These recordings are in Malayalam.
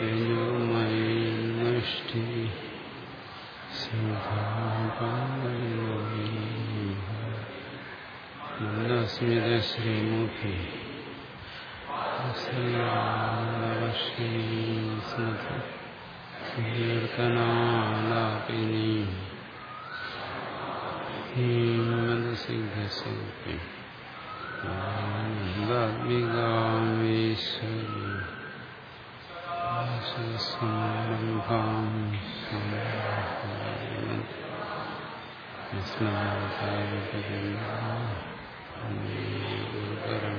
യജുമയി നഷ്ടി മന്ദസ്മിത ശ്രീമുഖി സ്മൃതി കീർത്തനാലാപിനി ഹീമനസിദ്ധസിദ്ധി ആനന്ദാത്മികാമേശ്വരി സംരംഭാം സ്മൃതം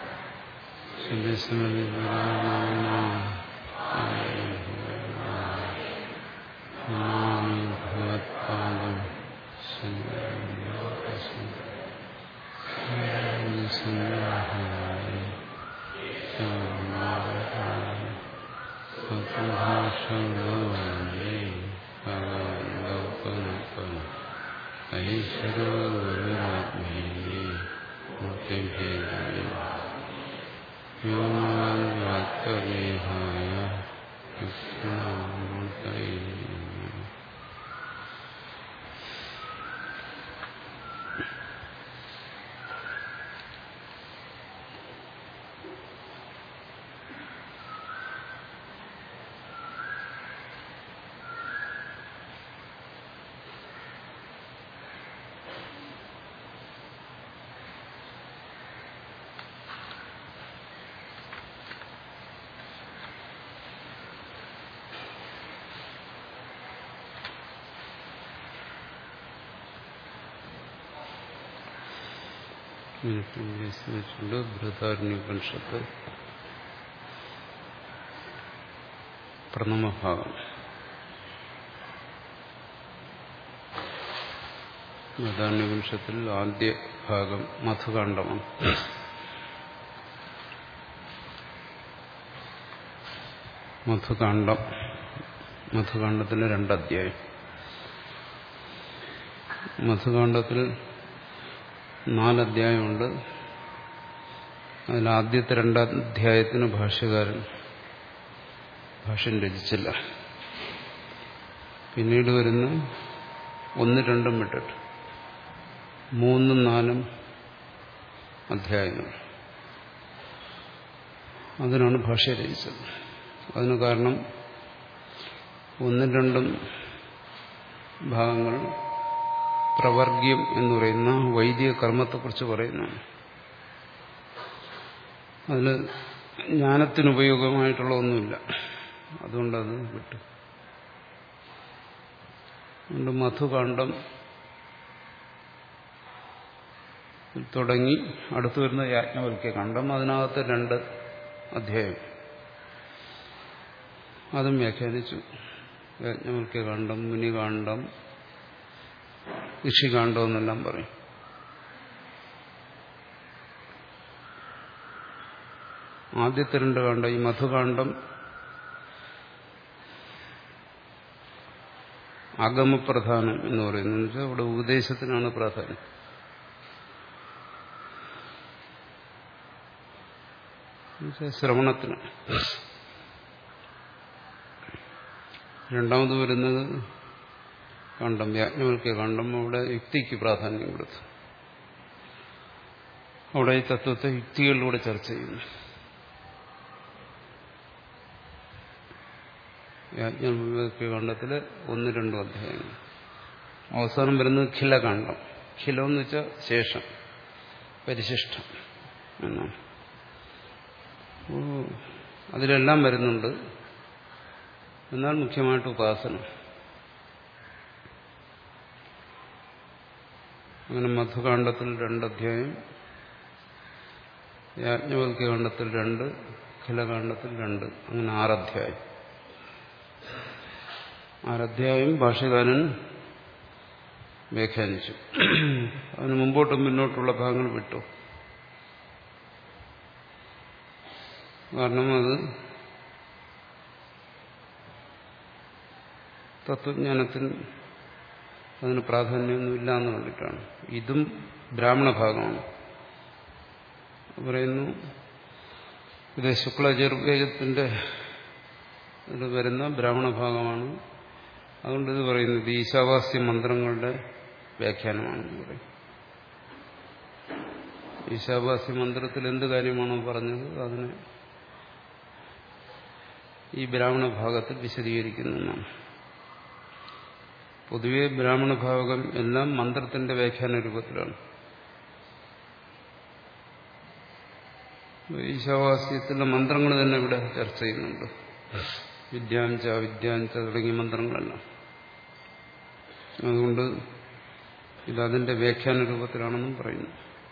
നമാമി ഭഗവത്പാദം ായ സ്മരിച്ചുകൊണ്ട് ബൃഹദാരണ്യപനിഷത്ത് പ്രഥമഭാഗം ബൃഹദാരണ്യപനിഷത്തിൽ ആദ്യ ഭാഗം മധുകാണ്ഡമാണ് മധുകാണ്ഡം മധുകാണ്ഡത്തിന് രണ്ടധ്യായം മധുകാണ്ഡത്തിൽ നാലധ്യായമുണ്ട് അതിൽ ആദ്യത്തെ രണ്ടധ്യായത്തിന് ഭാഷ്യകാരൻ ഭാഷ്യം രചിച്ചില്ല പിന്നീട് വരുന്ന ഒന്ന് രണ്ടും വിട്ടിട്ട് മൂന്നും നാലും അധ്യായങ്ങൾ അതിനാണ് ഭാഷ്യ രചിച്ചത് അതിന് കാരണം ഒന്നും രണ്ടും ഭാഗങ്ങൾ പ്രവർഗ്യം എന്ന് പറയുന്ന വൈദിക കർമ്മത്തെക്കുറിച്ച് പറയുന്നതാണ് അതിൽ ജ്ഞാനത്തിനുപയോഗമായിട്ടുള്ള ഒന്നുമില്ല അതുകൊണ്ടത് വിട്ടു അതുകൊണ്ട് മധുകാണ്ഡം തുടങ്ങി അടുത്തു വരുന്ന യാജ്ഞവൽക്യ കണ്ഡം അതിനകത്ത് രണ്ട് അധ്യായം അതും വ്യാഖ്യാനിച്ചു യാജ്ഞവൽക്യ കാണ്ഡം മുനികാണ്ഡം ഋഷികാണ്ഡം എന്നെല്ലാം പറയും ആദ്യത്തെ രണ്ട് കാണ്ഡം ഈ മധുകാണ്ഡം ആഗമപ്രധാനം എന്ന് പറയുന്നത് വെച്ചാൽ അവിടെ ഉപദേശത്തിനാണ് പ്രാധാന്യം ശ്രവണത്തിന് രണ്ടാമത് വരുന്നത് കണ്ടം യാജ്ഞവൽക്യ കണ്ടം അവിടെ യുക്തിക്ക് പ്രാധാന്യം കൊടുത്തു അവിടെ ഈ തത്വത്തെ യുക്തികളിലൂടെ ചർച്ച ചെയ്യുന്നു യാജ്ഞവൽക്യ കണ്ടത്തില് ഒന്ന് രണ്ടും അധ്യായങ്ങൾ അവസാനം വരുന്നത് ഖിലകാണ്ഡം ഖിലം എന്ന് വെച്ചാൽ ശേഷം പരിശിഷ്ടം എന്നാണ് അതിലെല്ലാം വരുന്നുണ്ട് എന്നാൽ മുഖ്യമായിട്ട് ഉപാസന അങ്ങനെ മധുകാണ്ഡത്തിൽ രണ്ടധ്യായം യാജ്ഞവൽക്യകാണ്ഡത്തിൽ രണ്ട് ഖിലകാണ്ഡത്തിൽ രണ്ട് അങ്ങനെ ആറധ്യായം ആറധ്യായം ഭാഷകാരൻ വ്യാഖ്യാനിച്ചു അതിന് മുമ്പോട്ടും മുന്നോട്ടുള്ള ഭാഗങ്ങൾ വിട്ടു കാരണം അത് തത്വജ്ഞാനത്തിന് അതിന് പ്രാധാന്യമൊന്നുമില്ല എന്ന് കണ്ടിട്ടാണ് ഇതും ബ്രാഹ്മണ ഭാഗമാണ് പറയുന്നു ഇത് ശുക്ലചതുർവേദത്തിന്റെ ഇത് വരുന്ന ബ്രാഹ്മണ ഭാഗമാണ് അതുകൊണ്ട് ഇത് പറയുന്നത് ഈശാവാസ്യ മന്ത്രങ്ങളുടെ വ്യാഖ്യാനമാണെന്ന് പറയും ഈശാവാസ്യ മന്ത്രത്തിൽ എന്ത് കാര്യമാണോ പറഞ്ഞത് അതിനെ ഈ ബ്രാഹ്മണ ഭാഗത്തിൽ വിശദീകരിക്കുന്നതാണ് പൊതുവെ ബ്രാഹ്മണ ഭാഗം എല്ലാം മന്ത്രത്തിന്റെ വ്യാഖ്യാന രൂപത്തിലാണ് ഈശാവാസ്യത്തിലെ മന്ത്രങ്ങൾ തന്നെ ഇവിടെ ചർച്ച ചെയ്യുന്നുണ്ട് വിദ്യാഞ്ച വിദ്യാഞ്ച തുടങ്ങിയ മന്ത്രങ്ങളെല്ലാം അതുകൊണ്ട് ഇതതിന്റെ വ്യാഖ്യാന രൂപത്തിലാണെന്നും പറയുന്നു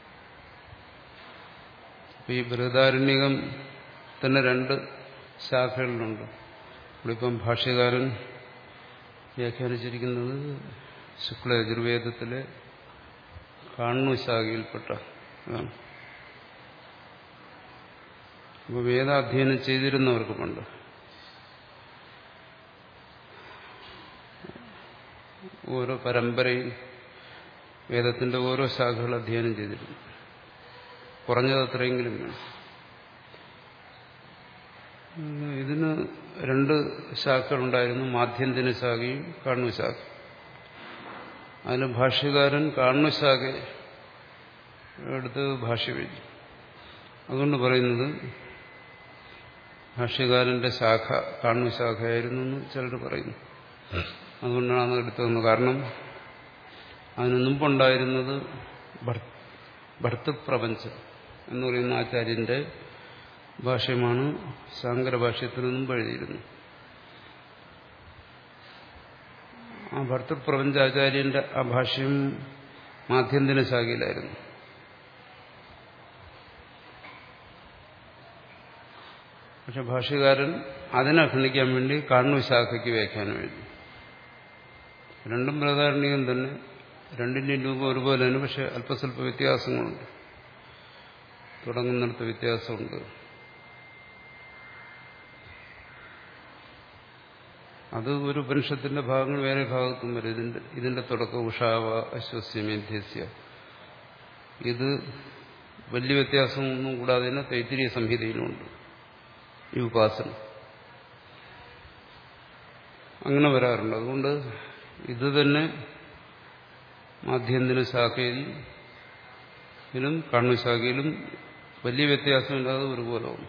ഈ ബൃഹദാരണ്യകം തന്നെ രണ്ട് ശാഖകളിലുണ്ട് ഇവിടിപ്പം ഭാഷ്യകാരൻ വ്യാഖ്യാനിച്ചിരിക്കുന്നത് ശുക്ല യജുർവേദത്തിലെ കാണു ശാഖയിൽപ്പെട്ട അതാണ് അപ്പോൾ വേദാധ്യയനം ചെയ്തിരുന്നവർക്ക് പണ്ട് ഓരോ പരമ്പരയിൽ വേദത്തിന്റെ ഓരോ ശാഖകൾ അധ്യയനം ചെയ്തിരുന്നു കുറഞ്ഞത് അത്രയെങ്കിലും വേണം ഇതിന് രണ്ട് ശാഖകളുണ്ടായിരുന്നു മാധ്യന്തിന ശാഖയും കാണു ശാഖ അതിന് ഭാഷ്യകാരൻ കാണു ശാഖ എടുത്ത് ഭാഷ്യം എഴുതി അതുകൊണ്ട് പറയുന്നത് ഭാഷ്യകാരന്റെ ശാഖ കാണു ശാഖയായിരുന്നു എന്ന് ചിലർ പറയുന്നു അതുകൊണ്ടാണ് അത് എടുത്തതെന്ന് കാരണം അതിന് മുമ്പുണ്ടായിരുന്നത് ഭർത്തൃപ്രപഞ്ചം എന്ന് പറയുന്ന ആചാര്യന്റെ ഭാഷ്യമാണ് ശാങ്കര ഭാഷ്യത്തിന് മുമ്പ് എഴുതിയിരുന്നു ആ ഭർത്തൃപ്രപഞ്ചാചാര്യന്റെ ആ ഭാഷ്യം മാധ്യന്തിന ശാഖയിലായിരുന്നു പക്ഷെ ഭാഷ്യകാരൻ അതിനെ ഖണ്ഡിക്കാൻ വേണ്ടി കാണു ശാഖയ്ക്ക് വ്യാഖ്യാനം എഴുതി രണ്ടും പ്രധാരണീയം തന്നെ രണ്ടിന്റെയും രൂപം ഒരുപോലെ തന്നെ പക്ഷെ അല്പസ്വല്പ വ്യത്യാസങ്ങളുണ്ട് തുടങ്ങുന്നിടത്ത് വ്യത്യാസമുണ്ട് അത് ഒരു ഉപനിഷത്തിന്റെ ഭാഗങ്ങൾ വേറെ ഭാഗത്തും വരും ഇതിന്റെ ഇതിന്റെ തുടക്കം ഉഷാവ അശ്വസ്യമേധ്യസ്യ ഇത് വലിയ വ്യത്യാസമൊന്നും കൂടാതെ തന്നെ തൈത്തിരിയ സംഹിതയിലുമുണ്ട് ഈ ഉപാസന അങ്ങനെ വരാറുണ്ട് അതുകൊണ്ട് ഇത് തന്നെ മാധ്യന്തിന ശാഖയിലും കണ്ണു ശാഖയിലും വലിയ വ്യത്യാസമില്ലാതെ ഒരുപോലെ വന്നു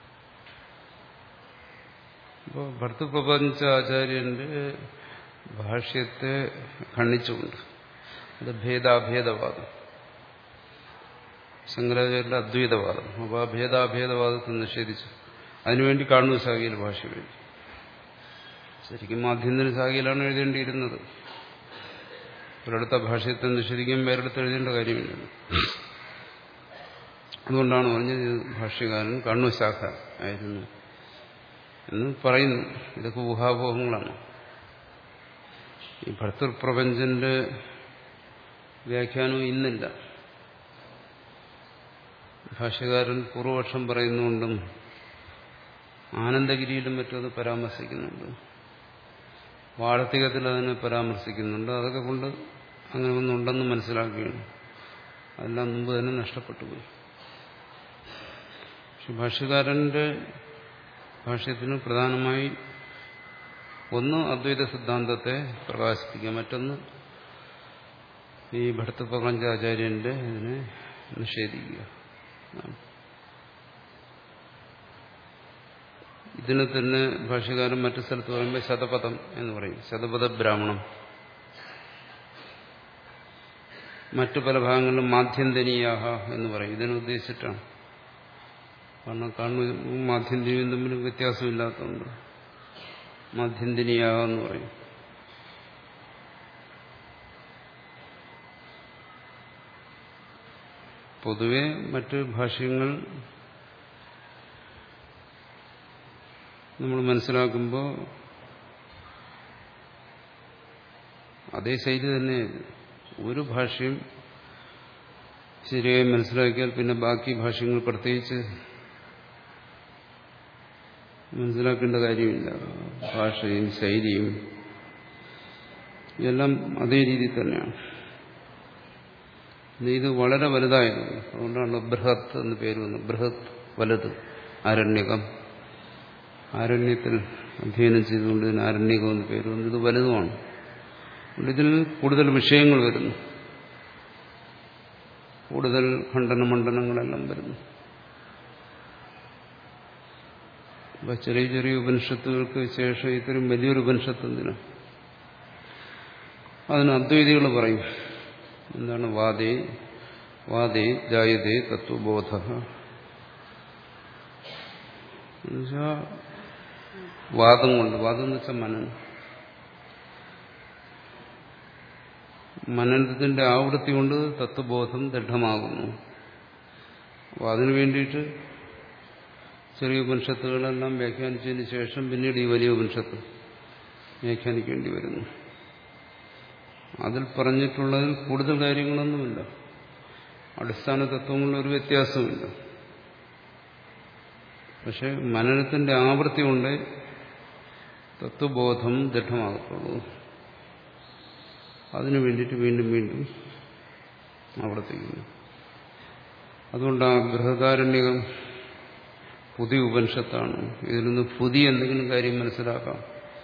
അപ്പോൾ ഭർത്തൃപ്രപഞ്ച ആചാര്യന്റെ ഭാഷ്യത്തെ ഖണ്ഡിച്ചുകൊണ്ട് അത് ഭേദാഭേദവാദം ശങ്കരാചാര്യന്റെ അദ്വൈതവാദം അപ്പോൾ ആ ഭേദാഭേദവാദത്തെ നിഷേധിച്ചു അതിനുവേണ്ടി കാണുന്ന ശാഖയിൽ ഭാഷ എഴുതി ശരിക്കും മാധ്യന്തിന ശാഖയിലാണ് എഴുതേണ്ടിയിരുന്നത് ഒരിടത്ത ഭാഷയത്തെ നിഷേധിക്കാൻ വേറെടുത്ത് എഴുതേണ്ട കാര്യമില്ല അതുകൊണ്ടാണ് പറഞ്ഞത് ഭാഷ്യകാരൻ കണ്ണു ശാഖ ആയിരുന്നു എന്ന് പറയുന്നു ഇതൊക്കെ ഊഹാപോഹങ്ങളാണ് ഈ ഭർത്തൃപ്രപഞ്ചന്റെ വ്യാഖ്യാനം ഇന്നില്ല ഭാഷ്യകാരൻ പൂർവപക്ഷം പറയുന്നുകൊണ്ടും ആനന്ദഗിരിയിലും മറ്റും അത് പരാമർശിക്കുന്നുണ്ട് വാഴത്തികത്തിൽ അതിനെ പരാമർശിക്കുന്നുണ്ട് അതൊക്കെ കൊണ്ട് അങ്ങനെ ഒന്നുണ്ടെന്ന് മനസ്സിലാക്കുകയാണ് അതെല്ലാം മുമ്പ് തന്നെ നഷ്ടപ്പെട്ടു പോയി പക്ഷെ ഭാഷ്യകാരന്റെ ഭാഷ്യത്തിന് പ്രധാനമായി ഒന്ന് അദ്വൈത സിദ്ധാന്തത്തെ പ്രകാശിപ്പിക്കുക മറ്റൊന്ന് ഈ ഭർത്തപ്രപഞ്ചാചാര്യന്റെ ഇതിനെ നിഷേധിക്കുക ഇതിനെ തന്നെ ഭാഷ്യകാരൻ മറ്റു സ്ഥലത്ത് പറയുമ്പോൾ ശതപഥം എന്ന് പറയും ശതപഥ ബ്രാഹ്മണം മറ്റു പല ഭാഗങ്ങളിലും മാധ്യന്തനീയാഹ എന്ന് പറയും ഇതിനുദ്ദേശിച്ചിട്ടാണ് കാരണം കാണും മാധ്യന്തിനിയും തമ്മിൽ വ്യത്യാസമില്ലാത്തതുകൊണ്ട് മാധ്യന്തിനിയാഹ എന്ന് പറയും പൊതുവെ മറ്റ് ഭാഷ്യങ്ങൾ നമ്മൾ മനസ്സിലാക്കുമ്പോൾ അതേ ശൈലി തന്നെ ഒരു ഭാഷയും ശരിയായി മനസ്സിലാക്കിയാൽ പിന്നെ ബാക്കി ഭാഷകൾ പ്രത്യേകിച്ച് മനസ്സിലാക്കേണ്ട കാര്യമില്ല ഭാഷയും ശൈലിയും എല്ലാം അതേ രീതിയിൽ തന്നെയാണ് ഇത് വളരെ വലുതായിരുന്നു അതുകൊണ്ടാണ് ബൃഹത്ത് എന്ന് പേര് വന്നത് ബൃഹത്ത് വലുത് ആരണ്യകം ആരണ്യത്തിൽ അധ്യയനം ചെയ്തുകൊണ്ട് ഇതിന് ആരണ്യകം എന്ന് പേര് വന്നു ഇത് വലുതുമാണ് അതുകൊണ്ട് ഇതിൽ കൂടുതൽ വിഷയങ്ങൾ വരുന്നു കൂടുതൽ ഖണ്ഡന മണ്ഡനങ്ങളെല്ലാം വരുന്നു അപ്പൊ ചെറിയ ചെറിയ ഉപനിഷത്തുകൾക്ക് ശേഷം ഇത്രയും വലിയൊരു ഉപനിഷത്ത് എന്തിനാ അതിന് അദ്വൈതികൾ പറയും എന്താണ് വാദേ വാദേ ജായതേ തത്വബോധ എന്നുവെച്ചാ വാദം കൊണ്ട് വാദം എന്ന് വെച്ചാൽ മനനം മനനത്തിന്റെ ആവൃത്തി കൊണ്ട് തത്വബോധം ദൃഢമാകുന്നു അപ്പോൾ അതിനു വേണ്ടിയിട്ട് ചെറിയ ഉപനിഷത്തുകളെല്ലാം വ്യാഖ്യാനിച്ചതിന് ശേഷം പിന്നീട് ഈ വലിയ ഉപനിഷത്ത് വ്യാഖ്യാനിക്കേണ്ടി വരുന്നു അതിൽ പറഞ്ഞിട്ടുള്ളതിൽ കൂടുതൽ കാര്യങ്ങളൊന്നുമില്ല അടിസ്ഥാന തത്വങ്ങളിൽ ഒരു വ്യത്യാസമില്ല പക്ഷെ മനനത്തിന്റെ ആവൃത്തി കൊണ്ട് തത്വബോധം ദൃഢമാകത്തുള്ളൂ അതിനു വേണ്ടിയിട്ട് വീണ്ടും വീണ്ടും ആവർത്തിക്കുന്നു അതുകൊണ്ട് ആ ബൃഹദാരണ്യകം പുതിയ ഉപനിഷത്താണ് ഇതിൽ നിന്ന് പുതിയ എന്തെങ്കിലും കാര്യം മനസ്സിലാക്കാം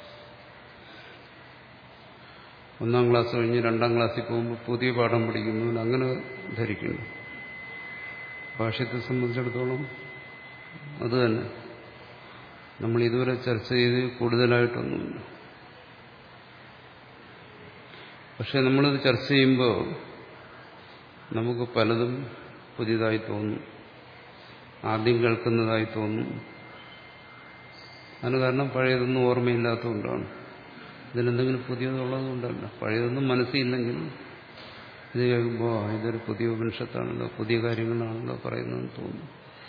ഒന്നാം ക്ലാസ് കഴിഞ്ഞ് രണ്ടാം ക്ലാസ്സിൽ പോകുമ്പോൾ പുതിയ പാഠം പഠിക്കുന്നു അങ്ങനെ ധരിക്കുന്നു ഭാഷ്യത്തെ സംബന്ധിച്ചിടത്തോളം അത് തന്നെ നമ്മൾ ഇതുവരെ ചർച്ച ചെയ്ത് കൂടുതലായിട്ടൊന്നുമില്ല പക്ഷെ നമ്മളിത് ചർച്ച ചെയ്യുമ്പോൾ നമുക്ക് പലതും പുതിയതായി തോന്നും ആദ്യം കേൾക്കുന്നതായി തോന്നും അതിന് കാരണം പഴയതൊന്നും ഓർമ്മയില്ലാത്തതുകൊണ്ടാണ് ഇതിലെന്തെങ്കിലും പുതിയതുള്ളത് കൊണ്ടല്ല പഴയതൊന്നും മനസ്സില്ലെങ്കിൽ ഇത് കേൾക്കുമ്പോൾ ഇതൊരു പുതിയ ഉപനിഷത്താണല്ലോ പുതിയ കാര്യങ്ങളാണല്ലോ പറയുന്നതെന്ന് തോന്നുന്നു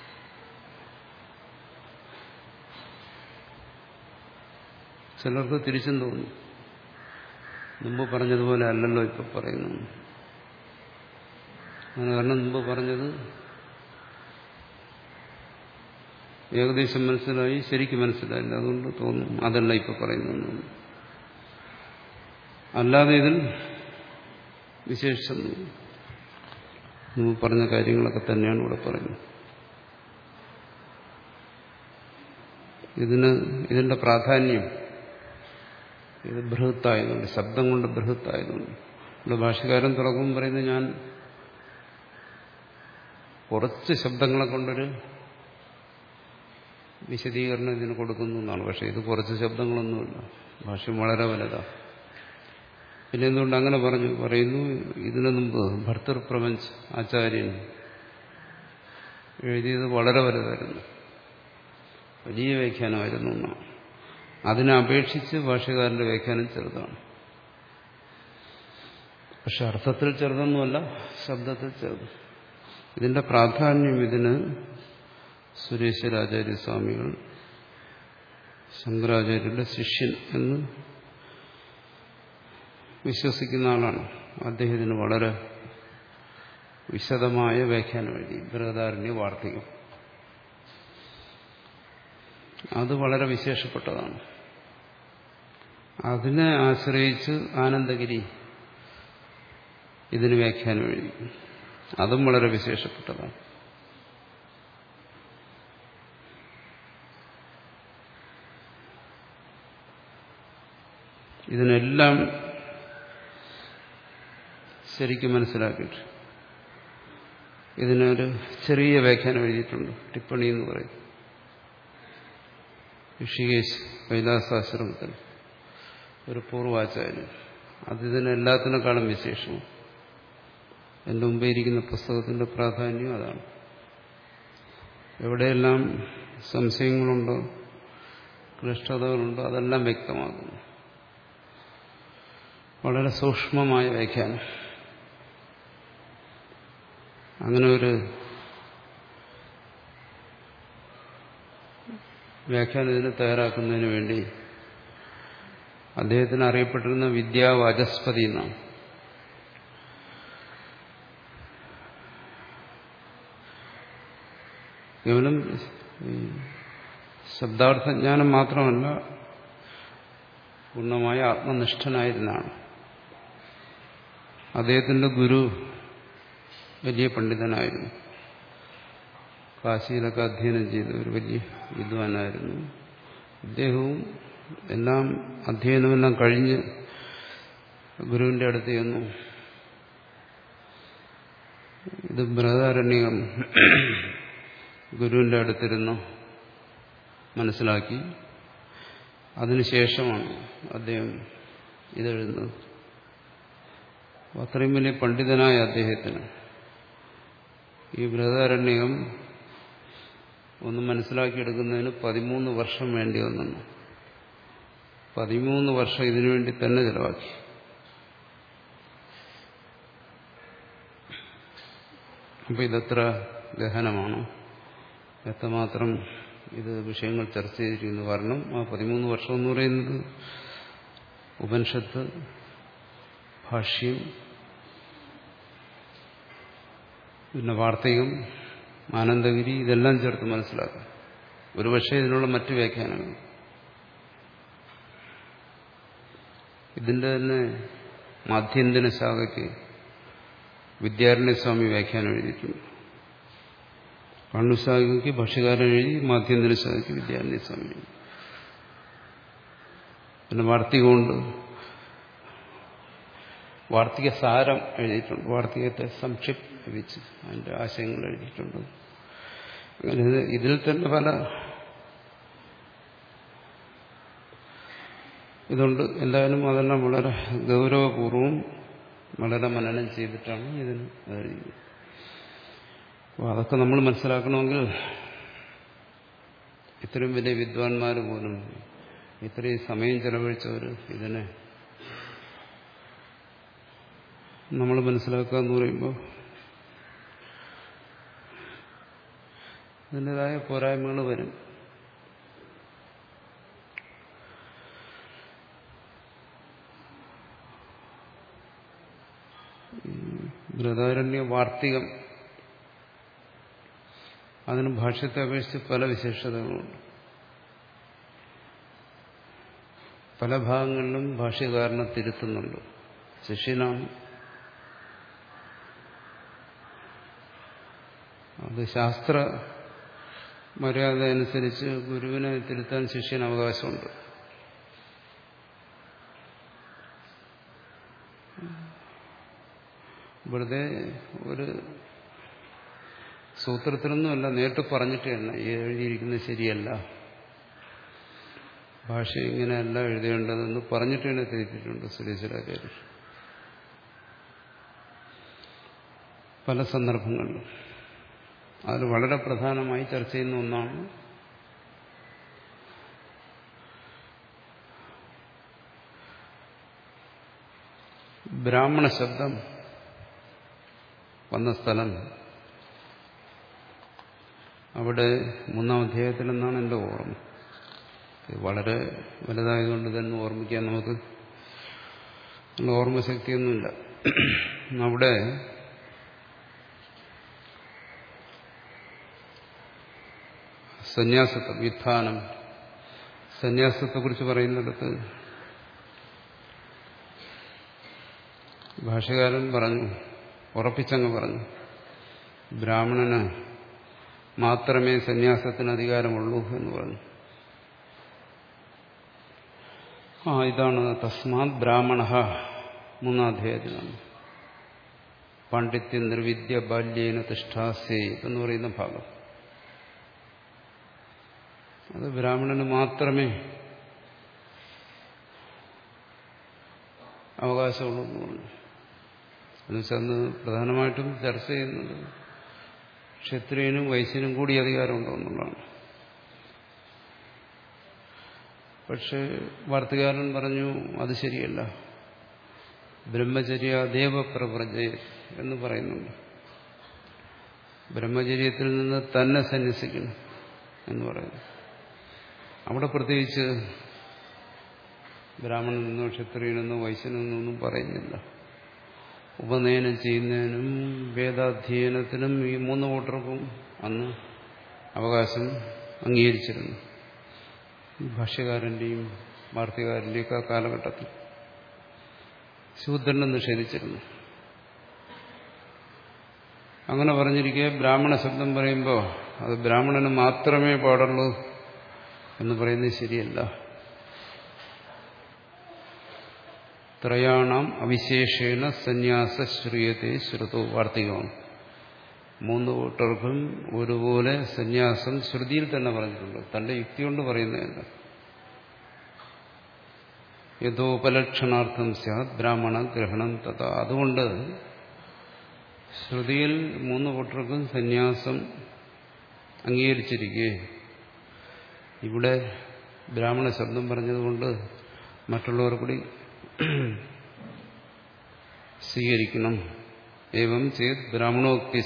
ചിലർക്ക് തിരിച്ചും തോന്നും മുമ്പ് പറഞ്ഞതുപോലെ അല്ലല്ലോ ഇപ്പൊ പറയുന്നു അതിന് കാരണം മുമ്പ് പറഞ്ഞത് ഏകദേശം മനസ്സിലായി ശരിക്കും മനസ്സിലായില്ല അതുകൊണ്ട് തോന്നും അതല്ല ഇപ്പൊ പറയുന്നു അല്ലാതെ ഇതിൽ വിശേഷിച്ചു മുമ്പ് പറഞ്ഞ കാര്യങ്ങളൊക്കെ തന്നെയാണ് ഇവിടെ പറയുന്നത് ഇതിന് ഇതിന്റെ പ്രാധാന്യം ഇത് ബൃഹത്തായതുകൊണ്ട് ശബ്ദം കൊണ്ട് ബൃഹത്തായതുകൊണ്ട് ഇവിടെ ഭാഷകാരൻ തുറക്കും പറയുന്നത് ഞാൻ കുറച്ച് ശബ്ദങ്ങളെ കൊണ്ടൊരു വിശദീകരണം ഇതിന് കൊടുക്കുന്നു എന്നാണ് പക്ഷെ ഇത് കുറച്ച് ശബ്ദങ്ങളൊന്നുമില്ല ഭാഷ്യം വളരെ വലുതാണ് പിന്നെ എന്തുകൊണ്ട് അങ്ങനെ പറഞ്ഞു പറയുന്നു ഇതിനു മുമ്പ് ഭർത്തൃപ്രപഞ്ച് ആചാര്യൻ എഴുതിയത് വളരെ വലുതായിരുന്നു വലിയ വ്യാഖ്യാനമായിരുന്നു എന്നാണ് അതിനെ അപേക്ഷിച്ച് ഭാഷകാരന്റെ വ്യാഖ്യാനം ചെറുതാണ് പക്ഷെ അർത്ഥത്തിൽ ചെറുതൊന്നുമല്ല ശബ്ദത്തിൽ ചെറുത് ഇതിന്റെ പ്രാധാന്യം ഇതിന് സുരേശ്വരാചാര്യ സ്വാമികൾ ശങ്കരാചാര്യരുടെ ശിഷ്യൻ എന്ന് വിശ്വസിക്കുന്ന ആളാണ് അദ്ദേഹത്തിന് വളരെ വിശദമായ വ്യാഖ്യാനം എഴുതി ബൃഹദാരണ്യ വാർത്തികം അത് വളരെ വിശേഷപ്പെട്ടതാണ് അതിനെ ആശ്രയിച്ച് ആനന്ദഗിരി ഇതിന് വ്യാഖ്യാനം എഴുതി അതും വളരെ വിശേഷപ്പെട്ടതാണ് ഇതിനെല്ലാം ശരിക്കും മനസ്സിലാക്കിയിട്ട് ഇതിനൊരു ചെറിയ വ്യാഖ്യാനം എഴുതിയിട്ടുണ്ട് ടിപ്പണി എന്ന് പറയും ഋഷികേശ് കൈലാസാശ്രമത്തിൽ ഒരു പൂർവാചാര്യൻ അതിതിനെല്ലാത്തിനേക്കാളും വിശേഷവും എൻ്റെ മുമ്പേ ഇരിക്കുന്ന പുസ്തകത്തിന്റെ പ്രാധാന്യം അതാണ് എവിടെയെല്ലാം സംശയങ്ങളുണ്ടോ ക്ലിഷ്ടതകളുണ്ടോ അതെല്ലാം വ്യക്തമാകുന്നു വളരെ സൂക്ഷ്മമായ വ്യാഖ്യാനം അങ്ങനെ ഒരു വ്യാഖ്യാനം ഇതിന് തയ്യാറാക്കുന്നതിന് വേണ്ടി അദ്ദേഹത്തിന് അറിയപ്പെട്ടിരുന്ന വിദ്യാവാചസ്പതി എന്നാണ് കേവലം ശബ്ദാർത്ഥജ്ഞാനം മാത്രമല്ല പൂർണ്ണമായ ആത്മനിഷ്ഠനായിരുന്നാണ് അദ്ദേഹത്തിന്റെ ഗുരു വലിയ പണ്ഡിതനായിരുന്നു കാശിയിലൊക്കെ അധ്യയനം ചെയ്ത ഒരു വലിയ വിദ്വാനായിരുന്നു അദ്ദേഹവും എല്ലാം അധ്യയനമെല്ലാം കഴിഞ്ഞ് ഗുരുവിന്റെ അടുത്ത് ചെന്നു ഇത് ബൃഹദാരണ്യകം ഗുരുവിന്റെ അടുത്തിരുന്നു മനസ്സിലാക്കി അതിനുശേഷമാണ് അദ്ദേഹം ഇതെഴുതുന്നത് അത്രയും വലിയ പണ്ഡിതനായ അദ്ദേഹത്തിന് ഈ ബൃഹദാരണ്യകം ഒന്ന് മനസ്സിലാക്കിയെടുക്കുന്നതിന് പതിമൂന്ന് വർഷം വേണ്ടി വന്നു പതിമൂന്ന് വർഷം ഇതിനുവേണ്ടി തന്നെ ചിലവാക്കി അപ്പൊ ഇതെത്ര ഗഹനമാണ് എത്രമാത്രം ഇത് വിഷയങ്ങൾ ചർച്ച ചെയ്തിരിക്കുന്നു കാരണം ആ പതിമൂന്ന് വർഷം എന്ന് പറയുന്നത് ഉപനിഷത്ത് ഭാഷ്യം പിന്നെ വാർത്തകം ആനന്ദഗിരി ഇതെല്ലാം ചേർത്ത് മനസ്സിലാക്കാം ഒരുപക്ഷെ ഇതിനുള്ള മറ്റു വ്യാഖ്യാനങ്ങൾ ഇതിന്റെ തന്നെ മാധ്യന്തിന ശാഖയ്ക്ക് വിദ്യാരണ്യസ്വാമി വ്യാഖ്യാനം എഴുതിയിട്ടുണ്ട് കണ്ണുശാഖയ്ക്ക് ഭക്ഷ്യകാരൻ എഴുതി മാധ്യന്തിന ശാഖയ്ക്ക് വിദ്യാരണ്യസ്വാമി എഴുതി പിന്നെ വാർത്തികമുണ്ട് വാർത്തിക സാരം എഴുതിയിട്ടുണ്ട് വാർത്തികത്തെ സംക്ഷിപ്തിച്ച് അതിന്റെ ആശയങ്ങൾ എഴുതിയിട്ടുണ്ട് അങ്ങനെ ഇതിൽ തന്നെ പല ഇതുണ്ട് എന്തായാലും അതെല്ലാം വളരെ ഗൗരവപൂർവം വളരെ മനനം ചെയ്തിട്ടാണ് ഇതിന് എഴുതിയത് അപ്പോൾ അതൊക്കെ നമ്മൾ മനസ്സിലാക്കണമെങ്കിൽ ഇത്രയും വലിയ വിദ്വാൻമാർ പോലും ഇത്രയും സമയം ചെലവഴിച്ചവർ ഇതിനെ നമ്മൾ മനസ്സിലാക്കുക എന്ന് പറയുമ്പോൾ അതിൻ്റെതായ പോരായ്മകൾ വരും ബൃഹദാരണ്യ വാർത്തികം അതിന് ഭാഷ്യത്തെ അപേക്ഷിച്ച് പല വിശേഷതകളുണ്ട് പല ഭാഗങ്ങളിലും ഭാഷ്യകാരനെ തിരുത്തുന്നുണ്ട് ശിഷ്യനാണ് അത് ശാസ്ത്ര മര്യാദ അനുസരിച്ച് ഗുരുവിനെ തിരുത്താൻ ശിഷ്യന് അവകാശമുണ്ട് വെറുതെ ഒരു സൂത്രത്തിലൊന്നുമല്ല നേരിട്ട് പറഞ്ഞിട്ട് തന്നെ ഈ എഴുതിയിരിക്കുന്നത് ശരിയല്ല ഭാഷ ഇങ്ങനെയല്ല എഴുതേണ്ടതെന്ന് പറഞ്ഞിട്ട് തന്നെ തിരുത്തിയിട്ടുണ്ട് സുരേശ്വരാചാര്യ പല സന്ദർഭങ്ങളിലും അതിൽ വളരെ പ്രധാനമായി ചർച്ച ചെയ്യുന്ന ഒന്നാണ് ബ്രാഹ്മണ ശബ്ദം വന്ന സ്ഥലം അവിടെ മൂന്നാം അധ്യായത്തിൽ നിന്നാണ് എൻ്റെ ഓർമ്മ ഇത് വളരെ വലുതായതുകൊണ്ട് തന്നെ ഓർമ്മിക്കാൻ നമുക്ക് ഓർമ്മശക്തിയൊന്നുമില്ല അവിടെ സന്യാസത്വം വിധാനം സന്യാസത്തെക്കുറിച്ച് പറയുന്നിടത്ത് ഭാഷകാരൻ പറഞ്ഞു ഉറപ്പിച്ചങ്ങ് പറഞ്ഞു ബ്രാഹ്മണന് മാത്രമേ സന്യാസത്തിന് അധികാരമുള്ളൂ എന്ന് പറഞ്ഞു ആ ഇതാണ് തസ്മാത് ബ്രാഹ്മണ മൂന്നാം അധ്യായത്തിലാണ് പാണ്ഡിത്യ നിർവിദ്യ ബാല്യേന തിഷ്ഠാസേ എന്ന് പറയുന്ന ഭാഗം അത് ബ്രാഹ്മണന് മാത്രമേ അവകാശമുള്ളൂ എന്ന് പറഞ്ഞു എന്നുവെച്ചാൽ അന്ന് പ്രധാനമായിട്ടും ചർച്ച ചെയ്യുന്നത് ക്ഷത്രിയനും വൈശ്യനും കൂടി അധികാരമുണ്ടോ എന്നുള്ളതാണ് പക്ഷെ വാർത്തകാരൻ പറഞ്ഞു അത് ശരിയല്ല ബ്രഹ്മചര്യ ദേവപ്രപ്രജ എന്ന് പറയുന്നുണ്ട് ബ്രഹ്മചര്യത്തിൽ നിന്ന് തന്നെ സന്യസിക്കണം എന്ന് പറയുന്നു അവിടെ പ്രത്യേകിച്ച് ബ്രാഹ്മണനെന്നോ ക്ഷത്രിയനെന്നോ വൈശ്യനെന്നോ ഒന്നും പറയുന്നില്ല ഉപനയനം ചെയ്യുന്നതിനും വേദാധ്യയനത്തിനും ഈ മൂന്ന് കൂട്ടർക്കും അന്ന് അവകാശം അംഗീകരിച്ചിരുന്നു ഭാഷ്യകാരന്റെയും വാർത്തകാരന്റെയും ഒക്കെ കാലഘട്ടത്തിൽ ശൂദ്രനെ നിഷേധിച്ചിരുന്നു അങ്ങനെ പറഞ്ഞിരിക്കെ ബ്രാഹ്മണ ശബ്ദം പറയുമ്പോൾ അത് ബ്രാഹ്മണന് മാത്രമേ പാടുള്ളൂ എന്ന് പറയുന്നത് ശരിയല്ല ത്രയാണാം അവിശേഷേണ സന്യാസ ശ്രീയത്തെ ശ്രുതോ വാർത്തികമാണ് മൂന്ന് കൂട്ടർക്കും ഒരുപോലെ സന്യാസം ശ്രുതിയിൽ തന്നെ പറഞ്ഞിട്ടുണ്ട് തന്റെ യുക്തി കൊണ്ട് പറയുന്നതല്ല യഥോപലക്ഷണാർത്ഥം സ്യാത് ബ്രാഹ്മണ ഗ്രഹണം തഥ അതുകൊണ്ട് ശ്രുതിയിൽ മൂന്ന് കൂട്ടർക്കും സന്യാസം അംഗീകരിച്ചിരിക്കെ ഇവിടെ ബ്രാഹ്മണ ശബ്ദം പറഞ്ഞതുകൊണ്ട് മറ്റുള്ളവർ കൂടി സ്വീകരിക്കണം ഏവം ചേത് ബ്രാഹ്മണോക്തി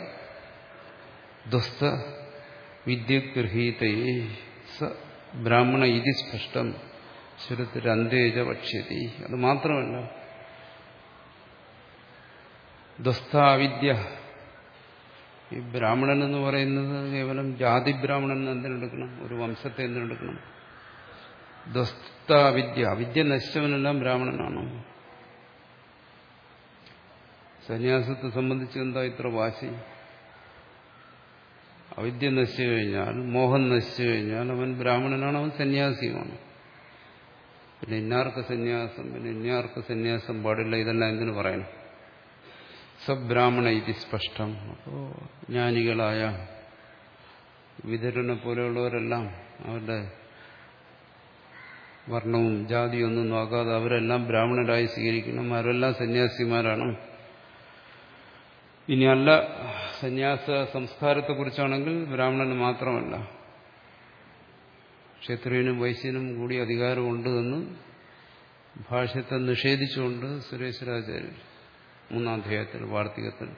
ദുസ്ത വിദ്യഗൃഹീതേ സ ബ്രാഹ്മണ ഇതി സ്പഷ്ടം ശ്രുതിരന്തേജ വക്ഷ്യതി അത് മാത്രമല്ല ദുസ്താവിദ്യ ഈ ബ്രാഹ്മണൻ എന്ന് പറയുന്നത് കേവലം ജാതി ബ്രാഹ്മണൻ എന്തിനെടുക്കണം ഒരു വംശത്തെ എന്തിനെടുക്കണം ദുസ്താവിദ്യ അവിദ്യ നശിച്ചവനെല്ലാം ബ്രാഹ്മണനാണ് സന്യാസത്തെ സംബന്ധിച്ച് എന്താ ഇത്ര വാശി അവിദ്യ നശിച്ചു കഴിഞ്ഞാൽ മോഹം നശിച്ചു കഴിഞ്ഞാൽ അവൻ ബ്രാഹ്മണനാണ് അവൻ സന്യാസിയുമാണ് പിന്നെ ഇന്നാർക്ക് സന്യാസം പിന്നെ ഇന്നാർക്ക് സന്യാസം പാടില്ല ഇതെല്ലാം എന്തിനു പറയണം സബ്രാഹ്മണ ഇത് സ്പഷ്ടം അപ്പോ ജ്ഞാനികളായ വിതരനെ പോലെയുള്ളവരെല്ലാം അവരുടെ വർണ്ണവും ജാതിയും ഒന്നും നോക്കാതെ അവരെല്ലാം ബ്രാഹ്മണരായി സ്വീകരിക്കണം അവരെല്ലാം സന്യാസിമാരാണ് ഇനി അല്ല സന്യാസ സംസ്കാരത്തെക്കുറിച്ചാണെങ്കിൽ ബ്രാഹ്മണന് മാത്രമല്ല ക്ഷത്രിയനും വൈശ്യനും കൂടി അധികാരമുണ്ട് എന്ന് ഭാഷ്യത്തെ നിഷേധിച്ചുകൊണ്ട് സുരേശ്വരാചാര്യർ മൂന്നാം അധ്യായത്തിൽ വാർത്തികത്തിൽ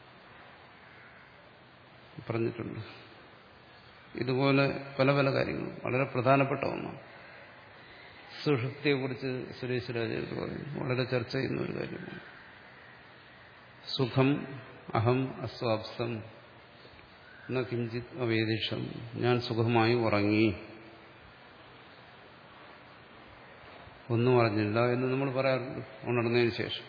പറഞ്ഞിട്ടുണ്ട് ഇതുപോലെ പല പല കാര്യങ്ങളും വളരെ പ്രധാനപ്പെട്ട ഒന്നാണ് സുഷുപ്തിയെക്കുറിച്ച് സുരേശ്വരാചാര്യർ പറയുന്നു വളരെ ചർച്ച ചെയ്യുന്ന ഒരു കാര്യമാണ് സുഖം അഹം അസ്വാപ്സം എന്ന കിഞ്ചിത് അവേദിഷം ഞാൻ സുഖമായി ഉറങ്ങി ഒന്നും അറിഞ്ഞില്ല എന്ന് നമ്മൾ പറയാറുണ്ട് ഉണർന്നതിന് ശേഷം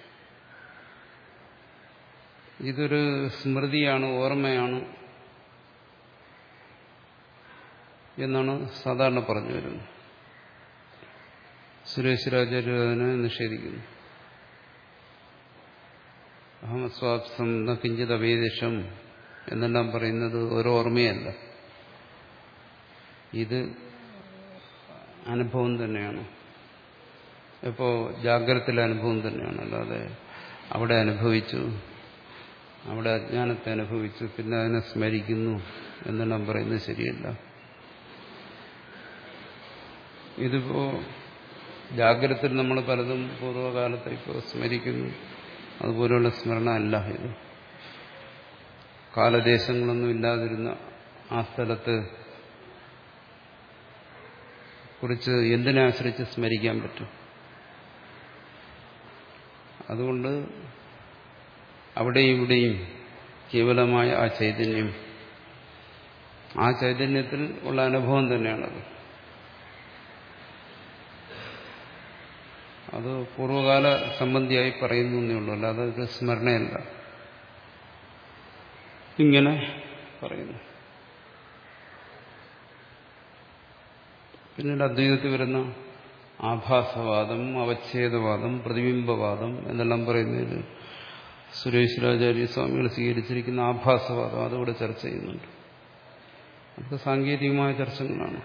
ഇതൊരു സ്മൃതിയാണ് ഓർമ്മയാണ് എന്നാണ് സാധാരണ പറഞ്ഞു വരുന്നത് സുരേശ്വരാചാര്യ അതിനെ നിഷേധിക്കുന്നു അഹമസ്വാപ്സം ന കിഞ്ചിത് അവേദിഷം എന്നെല്ലാം പറയുന്നത് ഒരു ഓർമ്മയല്ല ഇത് അനുഭവം തന്നെയാണ് ഇപ്പോൾ ജാഗ്രതയിലെ അനുഭവം തന്നെയാണ് അല്ലാതെ അവിടെ അനുഭവിച്ചു അവിടെ അജ്ഞാനത്തെ അനുഭവിച്ചു പിന്നെ അതിനെ സ്മരിക്കുന്നു എന്നെല്ലാം പറയുന്നത് ശരിയല്ല ഇതിപ്പോ ജാഗ്രതയിൽ നമ്മൾ പലതും പൂർവ്വകാലത്തെ ഇപ്പോൾ സ്മരിക്കുന്നു അതുപോലെയുള്ള സ്മരണ അല്ല ഇത് കാലദേശങ്ങളൊന്നും ഇല്ലാതിരുന്ന ആ സ്ഥലത്ത് കുറിച്ച് എന്തിനെ ആശ്രയിച്ച് സ്മരിക്കാൻ പറ്റും അതുകൊണ്ട് അവിടെയും ഇവിടെയും കേവലമായ ആ ചൈതന്യം ആ ചൈതന്യത്തിൽ ഉള്ള അനുഭവം തന്നെയാണത് അത് പൂർവ്വകാല സംബന്ധിയായി പറയുന്നു എന്നേ ഉള്ളൂ അല്ലാതെ ഒരു സ്മരണയല്ല ഇങ്ങനെ പറയുന്നു പിന്നീട് അദ്വൈതത്തിൽ വരുന്ന ആഭാസവാദം അവച്ഛേദവാദം പ്രതിബിംബവാദം എന്നെല്ലാം പറയുന്നതിൽ സുരേശ്വരാചാര്യ സ്വാമികൾ സ്വീകരിച്ചിരിക്കുന്ന ആഭാസവാദം അതിവിടെ ചർച്ച ചെയ്യുന്നുണ്ട് അതൊക്കെ സാങ്കേതികമായ ചർച്ചകളാണ്